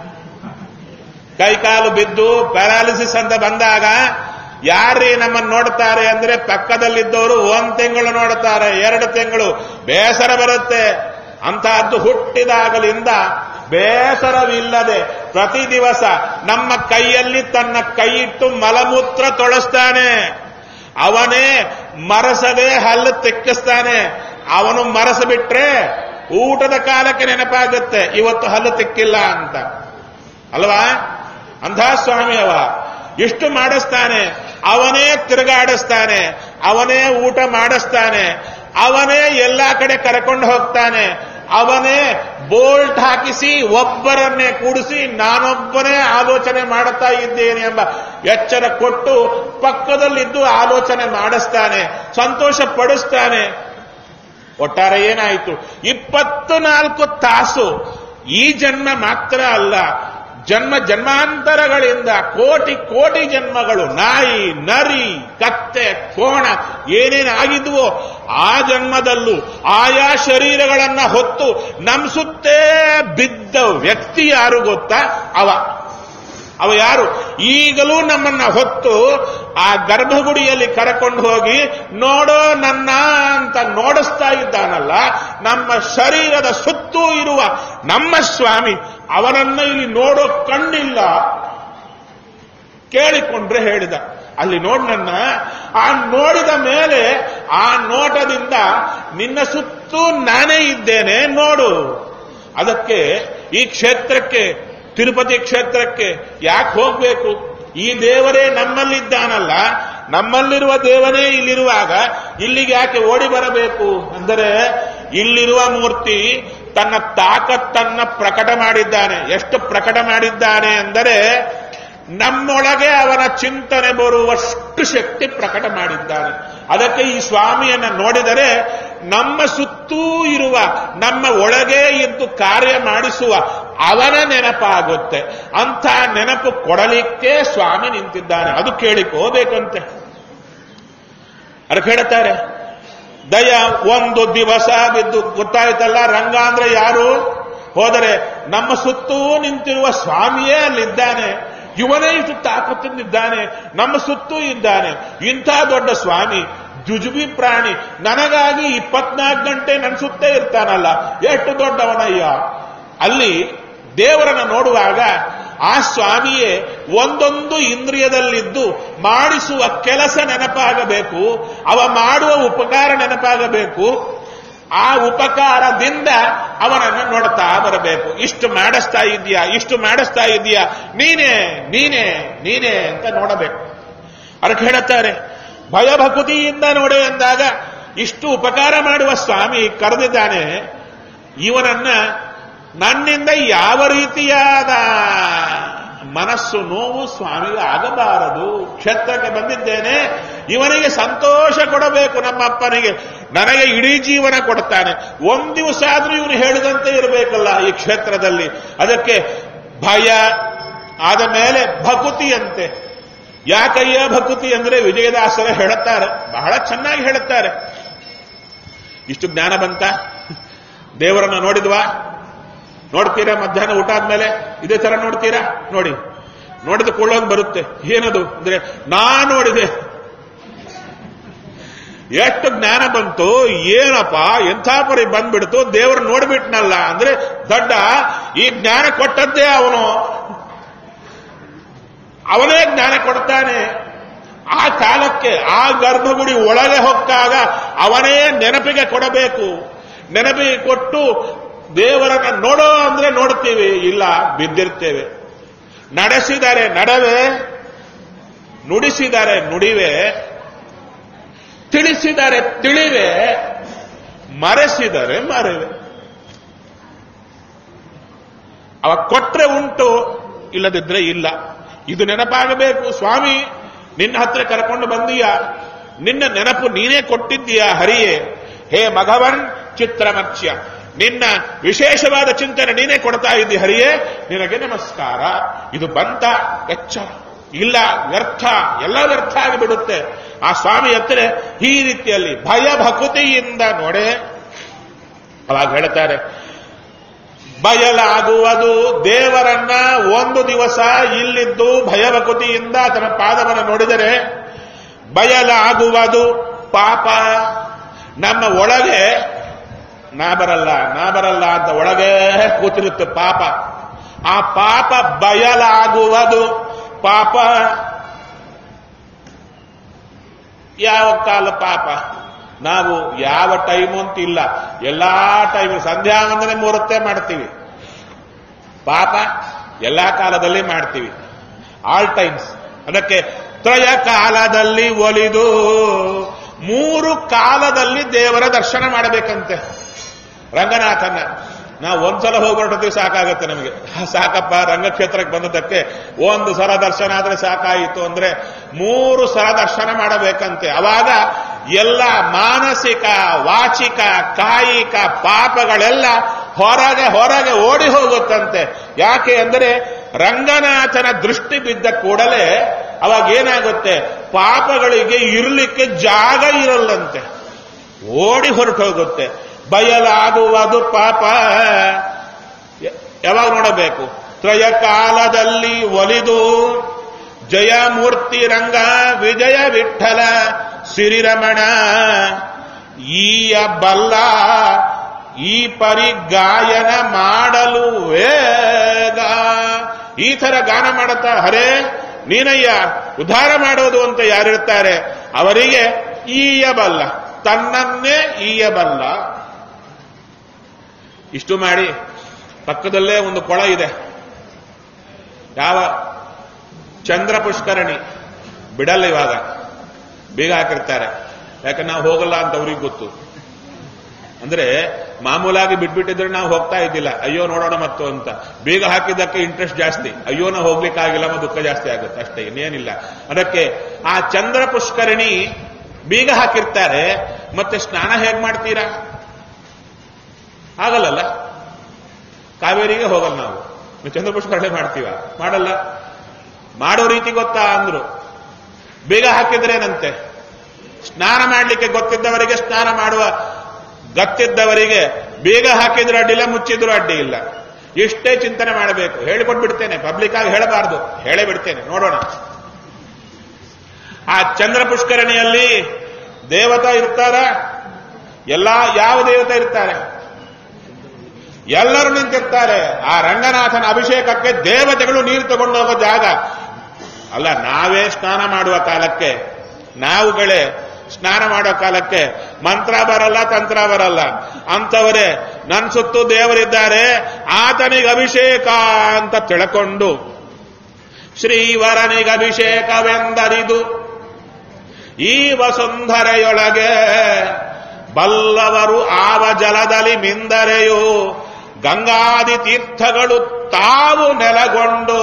ಕೈಕಾಲು ಬಿದ್ದು ಪ್ಯಾರಾಲಿಸಿಸ್ ಅಂತ ಬಂದಾಗ ಯಾರೀ ನಮ್ಮನ್ನು ನೋಡ್ತಾರೆ ಅಂದ್ರೆ ಪಕ್ಕದಲ್ಲಿದ್ದವರು ಒಂದ್ ತಿಂಗಳು ನೋಡ್ತಾರೆ ಎರಡು ತಿಂಗಳು ಬೇಸರ ಬರುತ್ತೆ ಅಂತಹದ್ದು ಹುಟ್ಟಿದಾಗಲಿಂದ ಬೇಸರವಿಲ್ಲದೆ ಪ್ರತಿ ದಿವಸ ನಮ್ಮ ಕೈಯಲ್ಲಿ ತನ್ನ ಕೈ ಇಟ್ಟು ಮಲಮೂತ್ರ ತೊಳಸ್ತಾನೆ ಅವನೇ ಮರಸದೆ ಹಲ್ಲು ತೆಕ್ಕಿಸ್ತಾನೆ ಅವನು ಮರಸಬಿಟ್ರೆ ಊಟದ ಕಾಲಕ್ಕೆ ನೆನಪಾಗುತ್ತೆ ಇವತ್ತು ಹಲ್ಲು ತೆಕ್ಕಿಲ್ಲ ಅಂತ ಅಲ್ವಾ ಅಂಧ ಸ್ವಾಮಿ ಅವ ಇಷ್ಟು ಮಾಡಿಸ್ತಾನೆ ಅವನೇ ತಿರುಗಾಡಿಸ್ತಾನೆ ಅವನೇ ಊಟ ಮಾಡಿಸ್ತಾನೆ ಅವನೇ ಎಲ್ಲಾ ಕಡೆ ಕರ್ಕೊಂಡು ಹೋಗ್ತಾನೆ ಅವನೇ ಬೋಲ್ಟ್ ಹಾಕಿಸಿ ಒಬ್ಬರನ್ನೇ ಕೂಡಿಸಿ ನಾನೊಬ್ಬನೇ ಆಲೋಚನೆ ಮಾಡುತ್ತಾ ಇದ್ದೇನೆ ಎಂಬ ಎಚ್ಚರ ಕೊಟ್ಟು ಪಕ್ಕದಲ್ಲಿದ್ದು ಆಲೋಚನೆ ಮಾಡಿಸ್ತಾನೆ ಸಂತೋಷ ಪಡಿಸ್ತಾನೆ ಒಟ್ಟಾರೆ ಏನಾಯಿತು ಇಪ್ಪತ್ತು ನಾಲ್ಕು ತಾಸು ಈ ಜನ್ಮ ಮಾತ್ರ ಅಲ್ಲ ಜನ್ಮ ಜನ್ಮಾಂತರಗಳಿಂದ ಕೋಟಿ ಕೋಟಿ ಜನ್ಮಗಳು ನಾಯಿ ನರಿ ಕತ್ತೆ ಕೋಣ ಏನೇನಾಗಿದ್ವೋ ಆ ಜನ್ಮದಲ್ಲೂ ಆಯಾ ಶರೀರಗಳನ್ನ ಹೊತ್ತು ನಮ್ ಸುತ್ತೇ ಬಿದ್ದ ವ್ಯಕ್ತಿ ಯಾರು ಗೊತ್ತಾ ಅವ ಅವ ಯಾರು ಈಗಲೂ ನಮ್ಮನ್ನ ಹೊತ್ತು ಆ ಗರ್ಭಗುಡಿಯಲ್ಲಿ ಕರಕೊಂಡು ಹೋಗಿ ನೋಡೋ ನನ್ನ ಅಂತ ನೋಡಿಸ್ತಾ ಇದ್ದಾನಲ್ಲ ನಮ್ಮ ಶರೀರದ ಸುತ್ತೂ ಇರುವ ನಮ್ಮ ಸ್ವಾಮಿ ಅವನನ್ನ ಇಲ್ಲಿ ನೋಡೋ ಕಣ್ಣಿಲ್ಲ ಕೇಳಿಕೊಂಡ್ರೆ ಹೇಳಿದ ಅಲ್ಲಿ ನೋಡ್ ನನ್ನ ಆ ನೋಡಿದ ಮೇಲೆ ಆ ನೋಟದಿಂದ ನಿನ್ನ ಸುತ್ತೂ ನಾನೇ ಇದ್ದೇನೆ ನೋಡು ಅದಕ್ಕೆ ಈ ಕ್ಷೇತ್ರಕ್ಕೆ ತಿರುಪತಿ ಕ್ಷೇತ್ರಕ್ಕೆ ಯಾಕೆ ಹೋಗ್ಬೇಕು ಈ ದೇವರೇ ನಮ್ಮಲ್ಲಿದ್ದಾನಲ್ಲ ನಮ್ಮಲ್ಲಿರುವ ದೇವನೇ ಇಲ್ಲಿರುವಾಗ ಇಲ್ಲಿಗೆ ಯಾಕೆ ಓಡಿ ಬರಬೇಕು ಅಂದರೆ ಇಲ್ಲಿರುವ ಮೂರ್ತಿ ತನ್ನ ತಾಕತ್ತನ್ನ ಪ್ರಕಟ ಮಾಡಿದ್ದಾನೆ ಎಷ್ಟು ಪ್ರಕಟ ಮಾಡಿದ್ದಾನೆ ಅಂದರೆ ನಮ್ಮೊಳಗೆ ಅವನ ಚಿಂತನೆ ಬರುವಷ್ಟು ಶಕ್ತಿ ಪ್ರಕಟ ಮಾಡಿದ್ದಾನೆ ಅದಕ್ಕೆ ಈ ಸ್ವಾಮಿಯನ್ನ ನೋಡಿದರೆ ನಮ್ಮ ಸುತ್ತೂ ಇರುವ ನಮ್ಮ ಒಳಗೆ ಇದ್ದು ಕಾರ್ಯ ಮಾಡಿಸುವ ಅವನ ನೆನಪಾಗುತ್ತೆ ಅಂಥ ನೆನಪು ಕೊಡಲಿಕ್ಕೆ ಸ್ವಾಮಿ ನಿಂತಿದ್ದಾನೆ ಅದು ಕೇಳಿಕೋಬೇಕಂತೆ ಅದಕ್ಕೆ ಹೇಳ್ತಾರೆ ದಯ ಒಂದು ದಿವಸ ಬಿದ್ದು ಗೊತ್ತಾಯ್ತಲ್ಲ ರಂಗ ಅಂದ್ರೆ ಯಾರು ಹೋದರೆ ನಮ್ಮ ಸುತ್ತೂ ನಿಂತಿರುವ ಸ್ವಾಮಿಯೇ ಅಲ್ಲಿದ್ದಾನೆ ಇವನೇ ಇಷ್ಟು ತಾಕತ್ತಿನಿದ್ದಾನೆ ನಮ್ಮ ಸುತ್ತೂ ಇದ್ದಾನೆ ಇಂಥ ದೊಡ್ಡ ಸ್ವಾಮಿ ಜುಜುಬಿ ಪ್ರಾಣಿ ನನಗಾಗಿ ಇಪ್ಪತ್ನಾಲ್ಕು ಗಂಟೆ ನನ್ನ ಸುತ್ತೇ ಇರ್ತಾನಲ್ಲ ಎಷ್ಟು ದೊಡ್ಡವನಯ್ಯ ಅಲ್ಲಿ ದೇವರನ್ನ ನೋಡುವಾಗ ಆ ಸ್ವಾಮಿಯೇ ಒಂದೊಂದು ಇಂದ್ರಿಯದಲ್ಲಿದ್ದು ಮಾಡಿಸುವ ಕೆಲಸ ನೆನಪಾಗಬೇಕು ಅವ ಮಾಡುವ ಉಪಕಾರ ನೆನಪಾಗಬೇಕು ಆ ಉಪಕಾರದಿಂದ ಅವನನ್ನ ನೋಡ್ತಾ ಬರಬೇಕು ಇಷ್ಟು ಮಾಡಿಸ್ತಾ ಇದೀಯಾ ಇಷ್ಟು ಮಾಡಿಸ್ತಾ ಇದೀಯಾ ನೀನೇ ನೀನೇ ನೀನೇ ಅಂತ ನೋಡಬೇಕು ಅದಕ್ಕೆ ಹೇಳುತ್ತಾರೆ ಭಯಭಕುತಿಯಿಂದ ನೋಡಿ ಅಂದಾಗ ಇಷ್ಟು ಉಪಕಾರ ಮಾಡುವ ಸ್ವಾಮಿ ಕರೆದಿದ್ದಾನೆ ಇವನನ್ನ ನನ್ನಿಂದ ಯಾವ ರೀತಿಯಾದ ಮನಸ್ಸು ನೋವು ಸ್ವಾಮಿಗೆ ಆಗಬಾರದು ಕ್ಷೇತ್ರಕ್ಕೆ ಬಂದಿದ್ದೇನೆ ಇವನಿಗೆ ಸಂತೋಷ ಕೊಡಬೇಕು ನಮ್ಮ ಅಪ್ಪನಿಗೆ ನನಗೆ ಇಡೀ ಜೀವನ ಕೊಡ್ತಾನೆ ಒಂದ್ ದಿವಸ ಆದ್ರೂ ಇವನು ಹೇಳಿದಂತೆ ಇರಬೇಕಲ್ಲ ಈ ಕ್ಷೇತ್ರದಲ್ಲಿ ಅದಕ್ಕೆ ಭಯ ಆದ ಮೇಲೆ ಭಕುತಿಯಂತೆ ಯಾಕಯ್ಯ ಭಕುತಿ ಅಂದ್ರೆ ವಿಜಯದಾಸರ ಹೇಳುತ್ತಾರೆ ಬಹಳ ಚೆನ್ನಾಗಿ ಹೇಳುತ್ತಾರೆ ಇಷ್ಟು ಜ್ಞಾನ ಬಂತ ದೇವರನ್ನ ನೋಡಿದ್ವಾ ನೋಡ್ತೀರಾ ಮಧ್ಯಾಹ್ನ ಊಟ ಆದ್ಮೇಲೆ ಇದೇ ತರ ನೋಡ್ತೀರಾ ನೋಡಿ ನೋಡಿದ ಕೊಳ್ಳೋದು ಬರುತ್ತೆ ಏನದು ಅಂದ್ರೆ ನಾ ನೋಡಿದೆ ಎಷ್ಟು ಜ್ಞಾನ ಬಂತು ಏನಪ್ಪ ಎಂಥ ಪರಿ ಬಂದ್ಬಿಡ್ತು ದೇವರು ನೋಡ್ಬಿಟ್ನಲ್ಲ ಅಂದ್ರೆ ದೊಡ್ಡ ಈ ಜ್ಞಾನ ಕೊಟ್ಟದ್ದೇ ಅವನು ಅವನೇ ಜ್ಞಾನ ಕೊಡ್ತಾನೆ ಆ ಕಾಲಕ್ಕೆ ಆ ಗರ್ಭಗುಡಿ ಒಳಗೆ ಹೊಕ್ಕಾಗ ಅವನೇ ನೆನಪಿಗೆ ಕೊಡಬೇಕು ನೆನಪಿಗೆ ಕೊಟ್ಟು ದೇವರನ್ನ ನೋಡೋ ಅಂದ್ರೆ ನೋಡ್ತೀವಿ ಇಲ್ಲ ಬಿದ್ದಿರ್ತೇವೆ ನಡೆಸಿದರೆ ನಡವೆ ನುಡಿಸಿದರೆ ನುಡಿವೆ ತಿಳಿಸಿದರೆ ತಿಳಿವೆ ಮರೆಸಿದರೆ ಮರೆವೆ ಅವ ಕೊಟ್ರೆ ಉಂಟು ಇಲ್ಲದಿದ್ರೆ ಇಲ್ಲ ಇದು ನೆನಪಾಗಬೇಕು ಸ್ವಾಮಿ ನಿನ್ನ ಹತ್ರ ಕರ್ಕೊಂಡು ಬಂದೀಯ ನಿನ್ನ ನೆನಪು ನೀನೇ ಕೊಟ್ಟಿದ್ದೀಯ ಹರಿಯೇ ಹೇ ಮಘವನ್ ಚಿತ್ರಮರ್ಚ್ಯ ನಿನ್ನ ವಿಶೇಷವಾದ ಚಿಂತನೆ ನೀನೇ ಕೊಡ್ತಾ ಇದ್ದಿ ಹರಿಯೇ ನಿನಗೆ ನಮಸ್ಕಾರ ಇದು ಬಂತ ಎಚ್ಚರ ಇಲ್ಲ ವ್ಯರ್ಥ ಎಲ್ಲ ವ್ಯರ್ಥ ಆಗಿಬಿಡುತ್ತೆ ಆ ಸ್ವಾಮಿ ಹತ್ರ ಈ ರೀತಿಯಲ್ಲಿ ಭಯ ಭಕುತಿಯಿಂದ ನೋಡೆ ಅವಾಗ ಹೇಳ್ತಾರೆ ಬಯಲಾಗುವುದು ದೇವರನ್ನ ಒಂದು ದಿವಸ ಇಲ್ಲಿದ್ದು ಭಯಭಕುತಿಯಿಂದ ತನ್ನ ಪಾದವನ್ನು ನೋಡಿದರೆ ಬಯಲಾಗುವುದು ಪಾಪ ನಮ್ಮ ಒಳಗೆ ನಾ ಬರಲ್ಲ ನಾ ಬರಲ್ಲ ಅಂತ ಒಳಗೆ ಕೂತಿರುತ್ತೆ ಪಾಪ ಆ ಪಾಪ ಬಯಲಾಗುವುದು ಪಾಪ ಯಾವ ಕಾಲ ಪಾಪ ನಾವು ಯಾವ ಟೈಮು ಅಂತ ಇಲ್ಲ ಎಲ್ಲಾ ಟೈಮ್ ಸಂಧ್ಯಾ ವಂದನೆ ಮೂರತ್ತೆ ಮಾಡ್ತೀವಿ ಪಾಪ ಎಲ್ಲಾ ಕಾಲದಲ್ಲಿ ಮಾಡ್ತೀವಿ ಆಲ್ ಟೈಮ್ಸ್ ಅದಕ್ಕೆ ತ್ರಯ ಕಾಲದಲ್ಲಿ ಒಲಿದು ಮೂರು ಕಾಲದಲ್ಲಿ ದೇವರ ದರ್ಶನ ಮಾಡಬೇಕಂತೆ ರಂಗನಾಥನ ನಾವು ಒಂದ್ಸಲ ಹೋಗ್ಬಿಟ್ಟಿದ್ದೀವಿ ಸಾಕಾಗತ್ತೆ ನಮಗೆ ಸಾಕಪ್ಪ ರಂಗಕ್ಷೇತ್ರಕ್ಕೆ ಬಂದದ್ದಕ್ಕೆ ಒಂದು ಸಲ ದರ್ಶನ ಆದ್ರೆ ಸಾಕಾಯಿತು ಅಂದ್ರೆ ಮೂರು ಸಲ ದರ್ಶನ ಮಾಡಬೇಕಂತೆ ಅವಾಗ ಎಲ್ಲ ಮಾನಸಿಕ ವಾಚಿಕ ಕಾಯಿಕ ಪಾಪಗಳೆಲ್ಲ ಹೊರಗೆ ಹೊರಗೆ ಓಡಿ ಹೋಗುತ್ತಂತೆ ಯಾಕೆ ಅಂದರೆ ರಂಗನಾಥನ ದೃಷ್ಟಿ ಬಿದ್ದ ಕೂಡಲೇ ಅವಾಗ ಏನಾಗುತ್ತೆ ಪಾಪಗಳಿಗೆ ಇರಲಿಕ್ಕೆ ಜಾಗ ಇರಲ್ಲಂತೆ ಓಡಿ ಹೊರಟು ಹೋಗುತ್ತೆ ಬಯಲಾಗುವುದು ಪಾಪ ಯಾವಾಗ ನೋಡಬೇಕು ತ್ರಯ ಕಾಲದಲ್ಲಿ ಒಲಿದು ಜಯಮೂರ್ತಿ ರಂಗ ವಿಜಯ ವಿಠಲ ಸಿರಿರಮಣ ಈಯ ಬಲ್ಲ ಈ ಪರಿ ಗಾಯನ ಮಾಡಲು ವೇಗ ಈ ತರ ಗಾನ ಮಾಡುತ್ತಾ ಹರೇ ನೀನಯ್ಯ ಉದ್ಧಾರ ಮಾಡೋದು ಅಂತ ಯಾರಿರ್ತಾರೆ ಅವರಿಗೆ ಈಯಬಲ್ಲ ತನ್ನನ್ನೇ ಈಯಬಲ್ಲ ಇಷ್ಟು ಮಾಡಿ ಪಕ್ಕದಲ್ಲೇ ಒಂದು ಕೊಳ ಇದೆ ಯಾವ ಚಂದ್ರ ಪುಷ್ಕರಣಿ ಬಿಡಲ್ಲ ಇವಾಗ ಬೀಗ ಹಾಕಿರ್ತಾರೆ ಯಾಕಂದ್ರೆ ನಾವು ಹೋಗಲ್ಲ ಅಂತ ಅವ್ರಿಗೆ ಗೊತ್ತು ಅಂದ್ರೆ ಮಾಮೂಲಾಗಿ ಬಿಟ್ಬಿಟ್ಟಿದ್ರೆ ನಾವು ಹೋಗ್ತಾ ಇದ್ದಿಲ್ಲ ಅಯ್ಯೋ ನೋಡೋಣ ಮತ್ತು ಅಂತ ಬೀಗ ಹಾಕಿದ್ದಕ್ಕೆ ಇಂಟ್ರೆಸ್ಟ್ ಜಾಸ್ತಿ ಅಯ್ಯೋ ನಾವು ಹೋಗ್ಲಿಕ್ಕಾಗಿಲ್ಲ ಮತ್ತು ದುಃಖ ಜಾಸ್ತಿ ಆಗುತ್ತೆ ಅಷ್ಟೇ ಇನ್ನೇನಿಲ್ಲ ಅದಕ್ಕೆ ಆ ಚಂದ್ರ ಪುಷ್ಕರಣಿ ಬೀಗ ಹಾಕಿರ್ತಾರೆ ಮತ್ತೆ ಸ್ನಾನ ಹೇಗ್ ಮಾಡ್ತೀರಾ ಆಗಲ್ಲಲ್ಲ ಕಾವೇರಿಗೆ ಹೋಗಲ್ಲ ನಾವು ನೀವು ಚಂದ್ರ ಪುಷ್ಕರಣೆ ಮಾಡ್ತೀವ ಮಾಡಲ್ಲ ಮಾಡೋ ರೀತಿ ಗೊತ್ತಾ ಅಂದ್ರು ಬೀಗ ಹಾಕಿದ್ರೇನಂತೆ ಸ್ನಾನ ಮಾಡಲಿಕ್ಕೆ ಗೊತ್ತಿದ್ದವರಿಗೆ ಸ್ನಾನ ಮಾಡುವ ಗೊತ್ತಿದ್ದವರಿಗೆ ಬೇಗ ಹಾಕಿದ್ರು ಅಡ್ಡಿಲ್ಲ ಮುಚ್ಚಿದ್ರು ಅಡ್ಡಿ ಇಲ್ಲ ಇಷ್ಟೇ ಚಿಂತನೆ ಮಾಡಬೇಕು ಹೇಳಿಕೊಟ್ಬಿಡ್ತೇನೆ ಪಬ್ಲಿಕ್ ಆಗಿ ಹೇಳಬಾರದು ಹೇಳೇ ಬಿಡ್ತೇನೆ ನೋಡೋಣ ಆ ಚಂದ್ರ ಪುಷ್ಕರಣಿಯಲ್ಲಿ ದೇವತಾ ಇರ್ತಾರ ಎಲ್ಲ ಯಾವ ದೇವತೆ ಇರ್ತಾರೆ ಎಲ್ಲರೂ ನಿಂತಿರ್ತಾರೆ ಆ ರಂಗನಾಥನ ಅಭಿಷೇಕಕ್ಕೆ ದೇವತೆಗಳು ನೀರು ತಗೊಂಡು ಹೋಗೋ ಜಾಗ ಅಲ್ಲ ನಾವೇ ಸ್ನಾನ ಮಾಡುವ ಕಾಲಕ್ಕೆ ನಾವುಗಳೇ ಸ್ನಾನ ಮಾಡೋ ಕಾಲಕ್ಕೆ ಮಂತ್ರ ಬರಲ್ಲ ತಂತ್ರ ಬರಲ್ಲ ಅಂತವರೇ ನನ್ನ ಸುತ್ತು ದೇವರಿದ್ದಾರೆ ಆತನಿಗೆ ಅಭಿಷೇಕ ಅಂತ ತಿಳ್ಕೊಂಡು ಶ್ರೀವರನಿಗೆ ಅಭಿಷೇಕವೆಂದರಿದು ಈ ವಸುಂಧರೆಯೊಳಗೆ ಬಲ್ಲವರು ಆವ ಜಲದಲ್ಲಿ ಮಿಂದರೆಯು ಗಂಗಾದಿ ತೀರ್ಥಗಳು ತಾವು ನೆಲಗೊಂಡು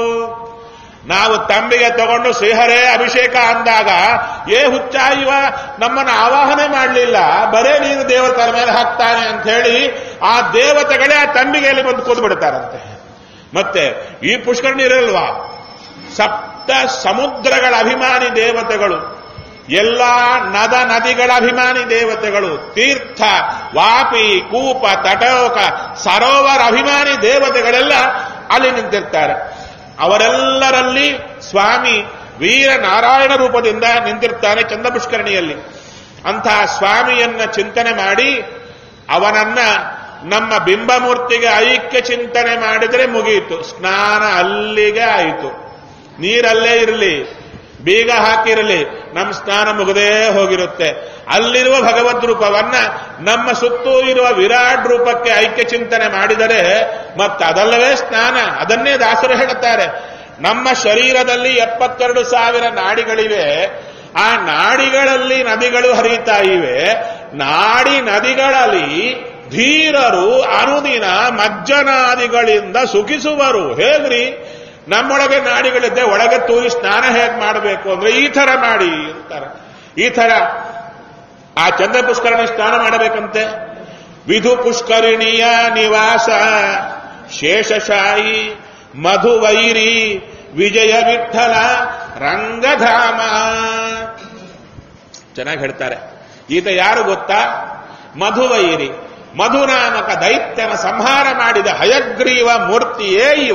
ನಾವು ತಂಬಿಗೆ ತಗೊಂಡು ಶ್ರೀಹರೇ ಅಭಿಷೇಕ ಅಂದಾಗ ಏ ಹುಚ್ಚ ಇವ ನಮ್ಮನ್ನು ಆವಾಹನೆ ಮಾಡಲಿಲ್ಲ ಬರೇ ನೀನು ದೇವತರ ಮೇಲೆ ಹಾಕ್ತಾನೆ ಅಂತ ಹೇಳಿ ಆ ದೇವತೆಗಳೇ ಆ ತಂಬಿಗೆಯಲ್ಲಿ ಬಂದು ಕೂತು ಬಿಡ್ತಾರಂತೆ ಮತ್ತೆ ಈ ಪುಷ್ಕರಣಿ ಇರಲ್ವಾ ಸಪ್ತ ಸಮುದ್ರಗಳ ಅಭಿಮಾನಿ ದೇವತೆಗಳು ಎಲ್ಲ ನದ ನದಿಗಳ ಅಭಿಮಾನಿ ದೇವತೆಗಳು ತೀರ್ಥ ವಾಪಿ ಕೂಪ ತಟೋಕ ಸರೋವರ ಅಭಿಮಾನಿ ದೇವತೆಗಳೆಲ್ಲ ಅಲ್ಲಿ ನಿಂತಿರ್ತಾರೆ ಅವರೆಲ್ಲರಲ್ಲಿ ಸ್ವಾಮಿ ವೀರ ನಾರಾಯಣ ರೂಪದಿಂದ ನಿಂತಿರ್ತಾನೆ ಚಂದ್ರಪುಷ್ಕರಣಿಯಲ್ಲಿ ಅಂತಹ ಸ್ವಾಮಿಯನ್ನ ಚಿಂತನೆ ಮಾಡಿ ಅವನನ್ನ ನಮ್ಮ ಬಿಂಬಮೂರ್ತಿಗೆ ಐಕ್ಯ ಚಿಂತನೆ ಮಾಡಿದರೆ ಮುಗಿಯಿತು ಸ್ನಾನ ಅಲ್ಲಿಗೆ ಆಯಿತು ನೀರಲ್ಲೇ ಇರಲಿ ಬೀಗ ಹಾಕಿರಲಿ ನಮ್ಮ ಸ್ನಾನ ಮುಗದೇ ಹೋಗಿರುತ್ತೆ ಅಲ್ಲಿರುವ ಭಗವದ್ ರೂಪವನ್ನ ನಮ್ಮ ಸುತ್ತೂ ಇರುವ ವಿರಾಟ್ ರೂಪಕ್ಕೆ ಐಕ್ಯ ಚಿಂತನೆ ಮಾಡಿದರೆ ಮತ್ತೆ ಅದಲ್ಲವೇ ಸ್ನಾನ ಅದನ್ನೇ ದಾಸರು ಹೇಳುತ್ತಾರೆ ನಮ್ಮ ಶರೀರದಲ್ಲಿ ಎಪ್ಪತ್ತೆರಡು ಸಾವಿರ ನಾಡಿಗಳಿವೆ ಆ ನಾಡಿಗಳಲ್ಲಿ ನದಿಗಳು ಹರಿಯುತ್ತಾ ಇವೆ ನಾಡಿ ನದಿಗಳಲ್ಲಿ ಧೀರರು ಅನುದಿನ ಮಜ್ಜನಾದಿಗಳಿಂದ ಸುಖಿಸುವರು ಹೇಗ್ರಿ ನಮ್ಮೊಳಗೆ ನಾಡಿಗಳಿದ್ದೆ ಒಳಗೆ ತೂರಿ ಸ್ನಾನ ಹೇಗೆ ಮಾಡಬೇಕು ಅಂದ್ರೆ ಈ ತರ ಮಾಡಿ ಅಂತಾರೆ ಈ ತರ ಆ ಚಂದ್ರ ಪುಷ್ಕರಣಿ ಸ್ನಾನ ಮಾಡಬೇಕಂತೆ ವಿಧು ಪುಷ್ಕರಿಣಿಯ ನಿವಾಸ ಶೇಷಶಾಯಿ ಮಧುವೈರಿ ವಿಜಯ ವಿಠಲ ರಂಗಧಾಮ ಚೆನ್ನಾಗಿ ಹೇಳ್ತಾರೆ ಈತ ಯಾರು ಗೊತ್ತಾ ಮಧುವೈರಿ ಮಧುನಾಮಕ ದೈತ್ಯನ ಸಂಹಾರ ಮಾಡಿದ ಹಯಗ್ರೀವ ಮೂರ್ತಿಯೇ ಇವ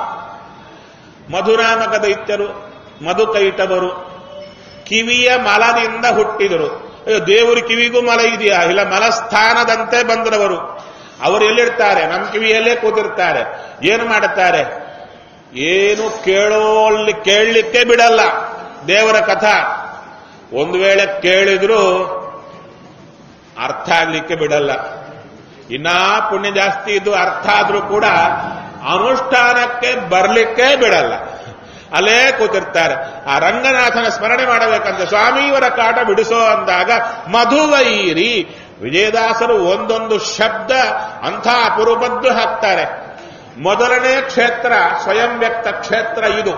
ಮಧುನಾಮಕ ದೈತ್ಯರು ಮಧುಕೈಟವರು ಕಿವಿಯ ಮಲದಿಂದ ಹುಟ್ಟಿದರು ಅಯ್ಯೋ ದೇವರು ಕಿವಿಗೂ ಮಲ ಇದೆಯಾ ಇಲ್ಲ ಮಲಸ್ಥಾನದಂತೆ ಬಂದರವರು ಅವರು ಎಲ್ಲಿರ್ತಾರೆ ನಮ್ಮ ಕಿವಿಯಲ್ಲೇ ಕೂತಿರ್ತಾರೆ ಏನು ಮಾಡುತ್ತಾರೆ ಏನು ಕೇಳೋಲ್ಲಿ ಕೇಳಲಿಕ್ಕೆ ಬಿಡಲ್ಲ ದೇವರ ಕಥಾ ಒಂದು ವೇಳೆ ಕೇಳಿದ್ರು ಅರ್ಥ ಆಗ್ಲಿಕ್ಕೆ ಬಿಡಲ್ಲ ಇನ್ನ ಪುಣ್ಯ ಜಾಸ್ತಿ ಇದು ಅರ್ಥ ಆದ್ರೂ ಕೂಡ ಅನುಷ್ಠಾನಕ್ಕೆ ಬರ್ಲಿಕ್ಕೆ ಬಿಡಲ್ಲ ಅಲ್ಲೇ ಕೂತಿರ್ತಾರೆ ಆ ರಂಗನಾಥನ ಸ್ಮರಣೆ ಮಾಡಬೇಕಂತ ಸ್ವಾಮಿಯವರ ಕಾಟ ಬಿಡಿಸೋ ಅಂದಾಗ ಮಧುವೈರಿ ವಿಜಯದಾಸರು ಒಂದೊಂದು ಶಬ್ದ ಅಂಥ ಅಪರೂಪದ್ದು ಹಾಕ್ತಾರೆ ಮೊದಲನೇ ಕ್ಷೇತ್ರ ಸ್ವಯಂ ವ್ಯಕ್ತ ಕ್ಷೇತ್ರ ಇದು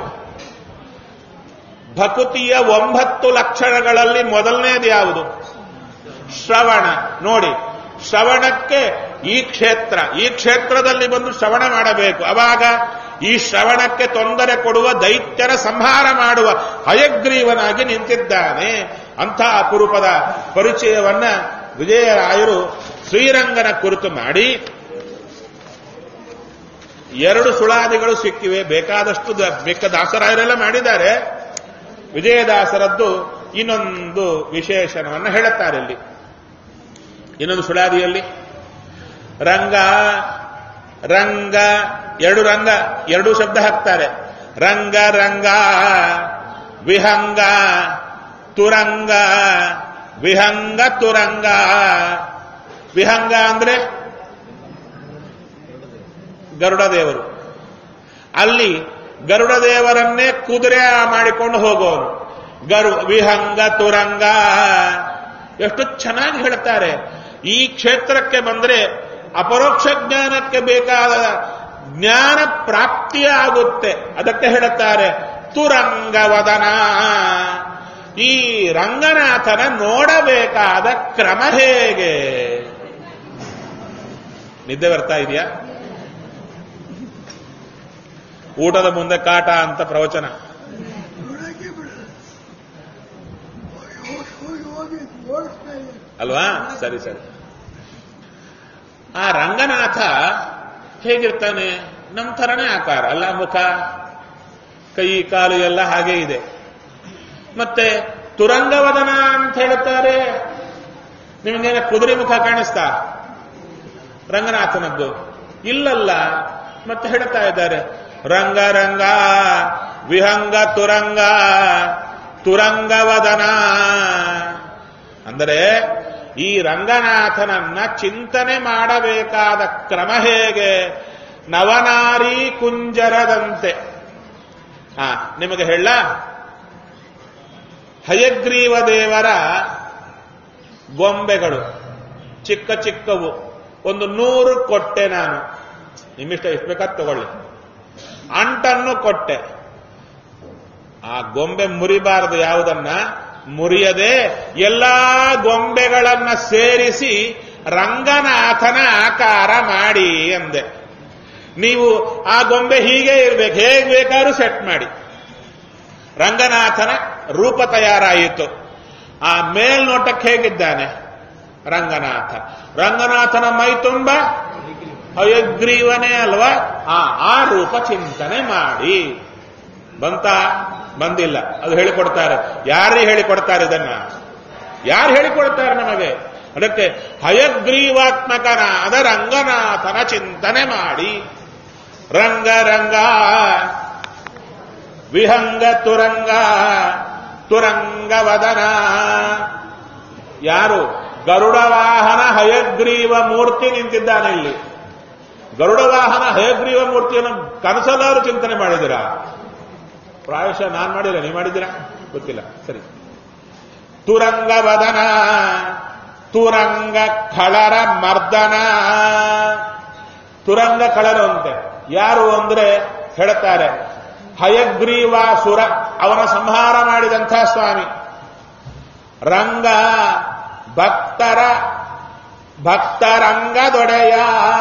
ಭಕುತಿಯ ಒಂಬತ್ತು ಲಕ್ಷಣಗಳಲ್ಲಿ ಮೊದಲನೇದು ಯಾವುದು ಶ್ರವಣ ನೋಡಿ ಶ್ರವಣಕ್ಕೆ ಈ ಕ್ಷೇತ್ರ ಈ ಕ್ಷೇತ್ರದಲ್ಲಿ ಬಂದು ಶ್ರವಣ ಮಾಡಬೇಕು ಅವಾಗ ಈ ಶ್ರವಣಕ್ಕೆ ತೊಂದರೆ ಕೊಡುವ ದೈತ್ಯರ ಸಂಹಾರ ಮಾಡುವ ಹಯಗ್ರೀವನಾಗಿ ನಿಂತಿದ್ದಾನೆ ಅಂಥ ಅಪರೂಪದ ಪರಿಚಯವನ್ನ ವಿಜಯರಾಯರು ಶ್ರೀರಂಗನ ಕುರಿತು ಮಾಡಿ ಎರಡು ಸುಳಾದಿಗಳು ಸಿಕ್ಕಿವೆ ಬೇಕಾದಷ್ಟು ದ- ಬೇಕಾದ ದಾಸರಾಯರೆಲ್ಲ ಮಾಡಿದ್ದಾರೆ ವಿಜಯದಾಸರದ್ದು ಇನ್ನೊಂದು ವಿಶೇಷಣವನ್ನು ಹೇಳುತ್ತಾರೆ ಇಲ್ಲಿ ಇನ್ನೊಂದು ಸುಳಾದಿಯಲ್ಲಿ ರಂಗ ರಂಗ ಎರಡು ರಂಗ ಎರಡು ಶಬ್ದ ಹಾಕ್ತಾರೆ ರಂಗ ರಂಗ ವಿಹಂಗ ತುರಂಗ ವಿಹಂಗ ತುರಂಗ ವಿಹಂಗ ಅಂದ್ರೆ ಗರುಡ ದೇವರು ಅಲ್ಲಿ ಗರುಡ ದೇವರನ್ನೇ ಕುದುರೆ ಮಾಡಿಕೊಂಡು ಹೋಗೋನು ಗರು ವಿಹಂಗ ತುರಂಗ ಎಷ್ಟು ಚೆನ್ನಾಗಿ ಹೇಳ್ತಾರೆ ಈ ಕ್ಷೇತ್ರಕ್ಕೆ ಬಂದ್ರೆ ಅಪರೋಕ್ಷ ಜ್ಞಾನಕ್ಕೆ ಬೇಕಾದ ಜ್ಞಾನ ಪ್ರಾಪ್ತಿಯಾಗುತ್ತೆ ಅದಕ್ಕೆ ಹೇಳುತ್ತಾರೆ ತುರಂಗವದನ ಈ ರಂಗನಾಥನ ನೋಡಬೇಕಾದ ಕ್ರಮ ಹೇಗೆ ನಿದ್ದೆ ಬರ್ತಾ ಇದೆಯಾ ಊಟದ ಮುಂದೆ ಕಾಟ ಅಂತ ಪ್ರವಚನ ನೋಡಕ್ಕೆ ಬಿಡಲ್ಲ ಹೋಗಿ ಹೋಗಿ ಹೋಗಿ ಓಡಿಸ್ತಾ ಇದೆ ಅಲ್ವಾ ಸರಿ ಸರಿ ಆ ರಂಗನಾಥ ಹೇಗಿರ್ತಾನೆ ನಮ್ಮ ಥರನೇ ಆಕಾರ ಅಲ್ಲ ಮುಖ ಕೈ ಕಾಲು ಎಲ್ಲ ಹಾಗೆ ಇದೆ ಮತ್ತೆ ತುರಂಗವದನ ಅಂತ ಹೇಳುತ್ತಾರೆ ನಿಮಗೇನ ಕುದುರೆ ಮುಖ ಕಾಣಿಸ್ತಾ ರಂಗನಾಥನದ್ದು ಇಲ್ಲಲ್ಲ ಮತ್ತೆ ಹೇಳ್ತಾ ಇದ್ದಾರೆ ರಂಗ ರಂಗ ವಿಹಂಗ ತುರಂಗ ತುರಂಗವದನ ಅಂದರೆ ಈ ರಂಗನಾಥನನ್ನ ಚಿಂತನೆ ಮಾಡಬೇಕಾದ ಕ್ರಮ ಹೇಗೆ ನವನಾರಿ ಕುಂಜರದಂತೆ ಆ ನಿಮಗೆ ಹೇಳ ಹಯಗ್ರೀವ ದೇವರ ಗೊಂಬೆಗಳು ಚಿಕ್ಕ ಚಿಕ್ಕವು ಒಂದು ನೂರು ಕೊಟ್ಟೆ ನಾನು ನಿಮ್ಮಿಷ್ಟ ಎಷ್ಟು ಬೇಕಾದ್ ತಗೊಳ್ಳಿ ಅಂಟನ್ನು ಕೊಟ್ಟೆ ಆ ಗೊಂಬೆ ಮುರಿಬಾರದು ಯಾವುದನ್ನ ಮುರಿಯದೆ ಎಲ್ಲಾ ಗೊಂಬೆಗಳನ್ನ ಸೇರಿಸಿ ರಂಗನಾಥನ ಆಕಾರ ಮಾಡಿ ಅಂದೆ ನೀವು ಆ ಗೊಂಬೆ ಹೀಗೆ ಇರ್ಬೇಕು ಹೇಗೆ ಬೇಕಾದ್ರೂ ಸೆಟ್ ಮಾಡಿ ರಂಗನಾಥನ ರೂಪ ತಯಾರಾಯಿತು ಆ ಮೇಲ್ನೋಟಕ್ಕೆ ಹೇಗಿದ್ದಾನೆ ರಂಗನಾಥ ರಂಗನಾಥನ ಮೈ ತುಂಬ ಹಯಗ್ರೀವನೇ ಅಲ್ವಾ ಆ ಆ ರೂಪ ಚಿಂತನೆ ಮಾಡಿ ಬಂತ ಬಂದಿಲ್ಲ ಅದು ಹೇಳಿಕೊಡ್ತಾರೆ ಯಾರು ಹೇಳಿಕೊಡ್ತಾರೆ ಇದನ್ನ ಯಾರು ಹೇಳಿಕೊಡ್ತಾರೆ ನಮಗೆ ಅದಕ್ಕೆ ಹಯಗ್ರೀವಾತ್ಮಕನಾದ ರಂಗನಾಥನ ಚಿಂತನೆ ಮಾಡಿ ರಂಗ ರಂಗ ವಿಹಂಗ ತುರಂಗ ತುರಂಗವದನ ಯಾರು ಗರುಡ ವಾಹನ ಹಯಗ್ರೀವ ಮೂರ್ತಿ ನಿಂತಿದ್ದಾನೆ ಇಲ್ಲಿ ಗರುಡ ವಾಹನ ಹಯಗ್ರೀವ ಮೂರ್ತಿಯನ್ನು ಕನಸಲ್ಲಾರು ಚಿಂತನೆ ಮಾಡಿದಿರಾ ಪ್ರಾಯಶಃ ನಾನ್ ಮಾಡಿಲ್ಲ ನೀವು ಮಾಡಿದ್ದೀರಾ ಗೊತ್ತಿಲ್ಲ ಸರಿ ತುರಂಗವದನ ತುರಂಗ ಖಳರ ಮರ್ದನ ತುರಂಗ ಖಳರು ಅಂತೆ ಯಾರು ಅಂದ್ರೆ ಹೇಳ್ತಾರೆ ಹಯಗ್ರೀವಾಸುರ ಅವನ ಸಂಹಾರ ಮಾಡಿದಂಥ ಸ್ವಾಮಿ ರಂಗ ಭಕ್ತರ ಭಕ್ತರಂಗದೊಡೆಯ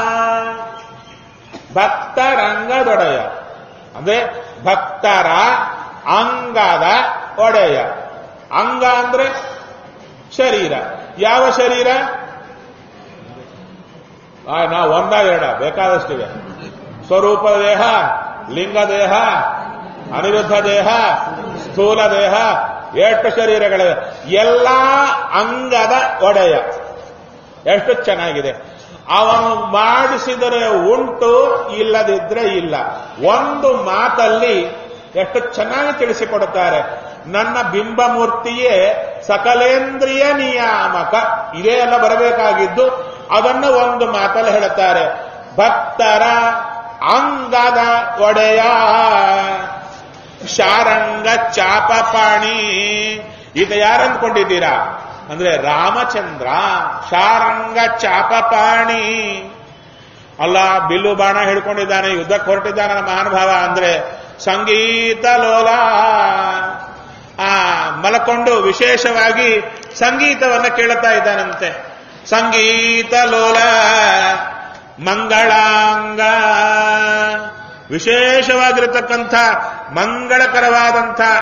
ಭಕ್ತರಂಗದೊಡೆಯ ಅಂದ್ರೆ ಭಕ್ತರ ಅಂಗದ ಒಡೆಯ ಅಂಗ ಅಂದ್ರೆ ಶರೀರ ಯಾವ ಶರೀರ ಆ, ನಾವು ಒಂದ ಎರಡ ಬೇಕಾದಷ್ಟಿವೆ ಸ್ವರೂಪ ದೇಹ ಲಿಂಗ ದೇಹ ಅನಿರುದ್ಧ ದೇಹ ಸ್ಥೂಲ ದೇಹ ಎಷ್ಟು ಶರೀರಗಳಿವೆ ಎಲ್ಲಾ ಅಂಗದ ಒಡೆಯ ಎಷ್ಟು ಚೆನ್ನಾಗಿದೆ ಅವನು ಮಾಡಿಸಿದರೆ ಉಂಟು ಇಲ್ಲದಿದ್ರೆ ಇಲ್ಲ ಒಂದು ಮಾತಲ್ಲಿ ಎಷ್ಟು ಚೆನ್ನಾಗಿ ತಿಳಿಸಿಕೊಡುತ್ತಾರೆ ನನ್ನ ಬಿಂಬಮೂರ್ತಿಯೇ ಸಕಲೇಂದ್ರಿಯ ನಿಯಾಮಕ ಇದೇ ಎಲ್ಲ ಬರಬೇಕಾಗಿದ್ದು ಅದನ್ನು ಒಂದು ಮಾತಲ್ಲಿ ಹೇಳುತ್ತಾರೆ ಭಕ್ತರ ಅಂಗದ ಒಡೆಯ ಶಾರಂಗ ಚಾಪಪಾಣಿ ಈಗ ಯಾರು ಅಂದ್ಕೊಂಡಿದ್ದೀರಾ ಅಂದ್ರೆ ರಾಮಚಂದ್ರ ಶಾರಂಗ ಚಾಪಪಾಣಿ ಅಲ್ಲ ಬಿಲ್ಲು ಬಾಣ ಹಿಡ್ಕೊಂಡಿದ್ದಾನೆ ಯುದ್ಧಕ್ಕೆ ಹೊರಟಿದ್ದಾನೆ ನಮ್ಮ ಮಹಾನುಭಾವ ಅಂದ್ರೆ ಸಂಗೀತ ಲೋಲ ಆ ಮಲಕೊಂಡು ವಿಶೇಷವಾಗಿ ಸಂಗೀತವನ್ನ ಕೇಳುತ್ತಾ ಇದ್ದಾನಂತೆ ಸಂಗೀತ ಲೋಲ ಮಂಗಳಾಂಗ ವಿಶೇಷವಾಗಿರತಕ್ಕಂಥ ಮಂಗಳಕರವಾದಂಥ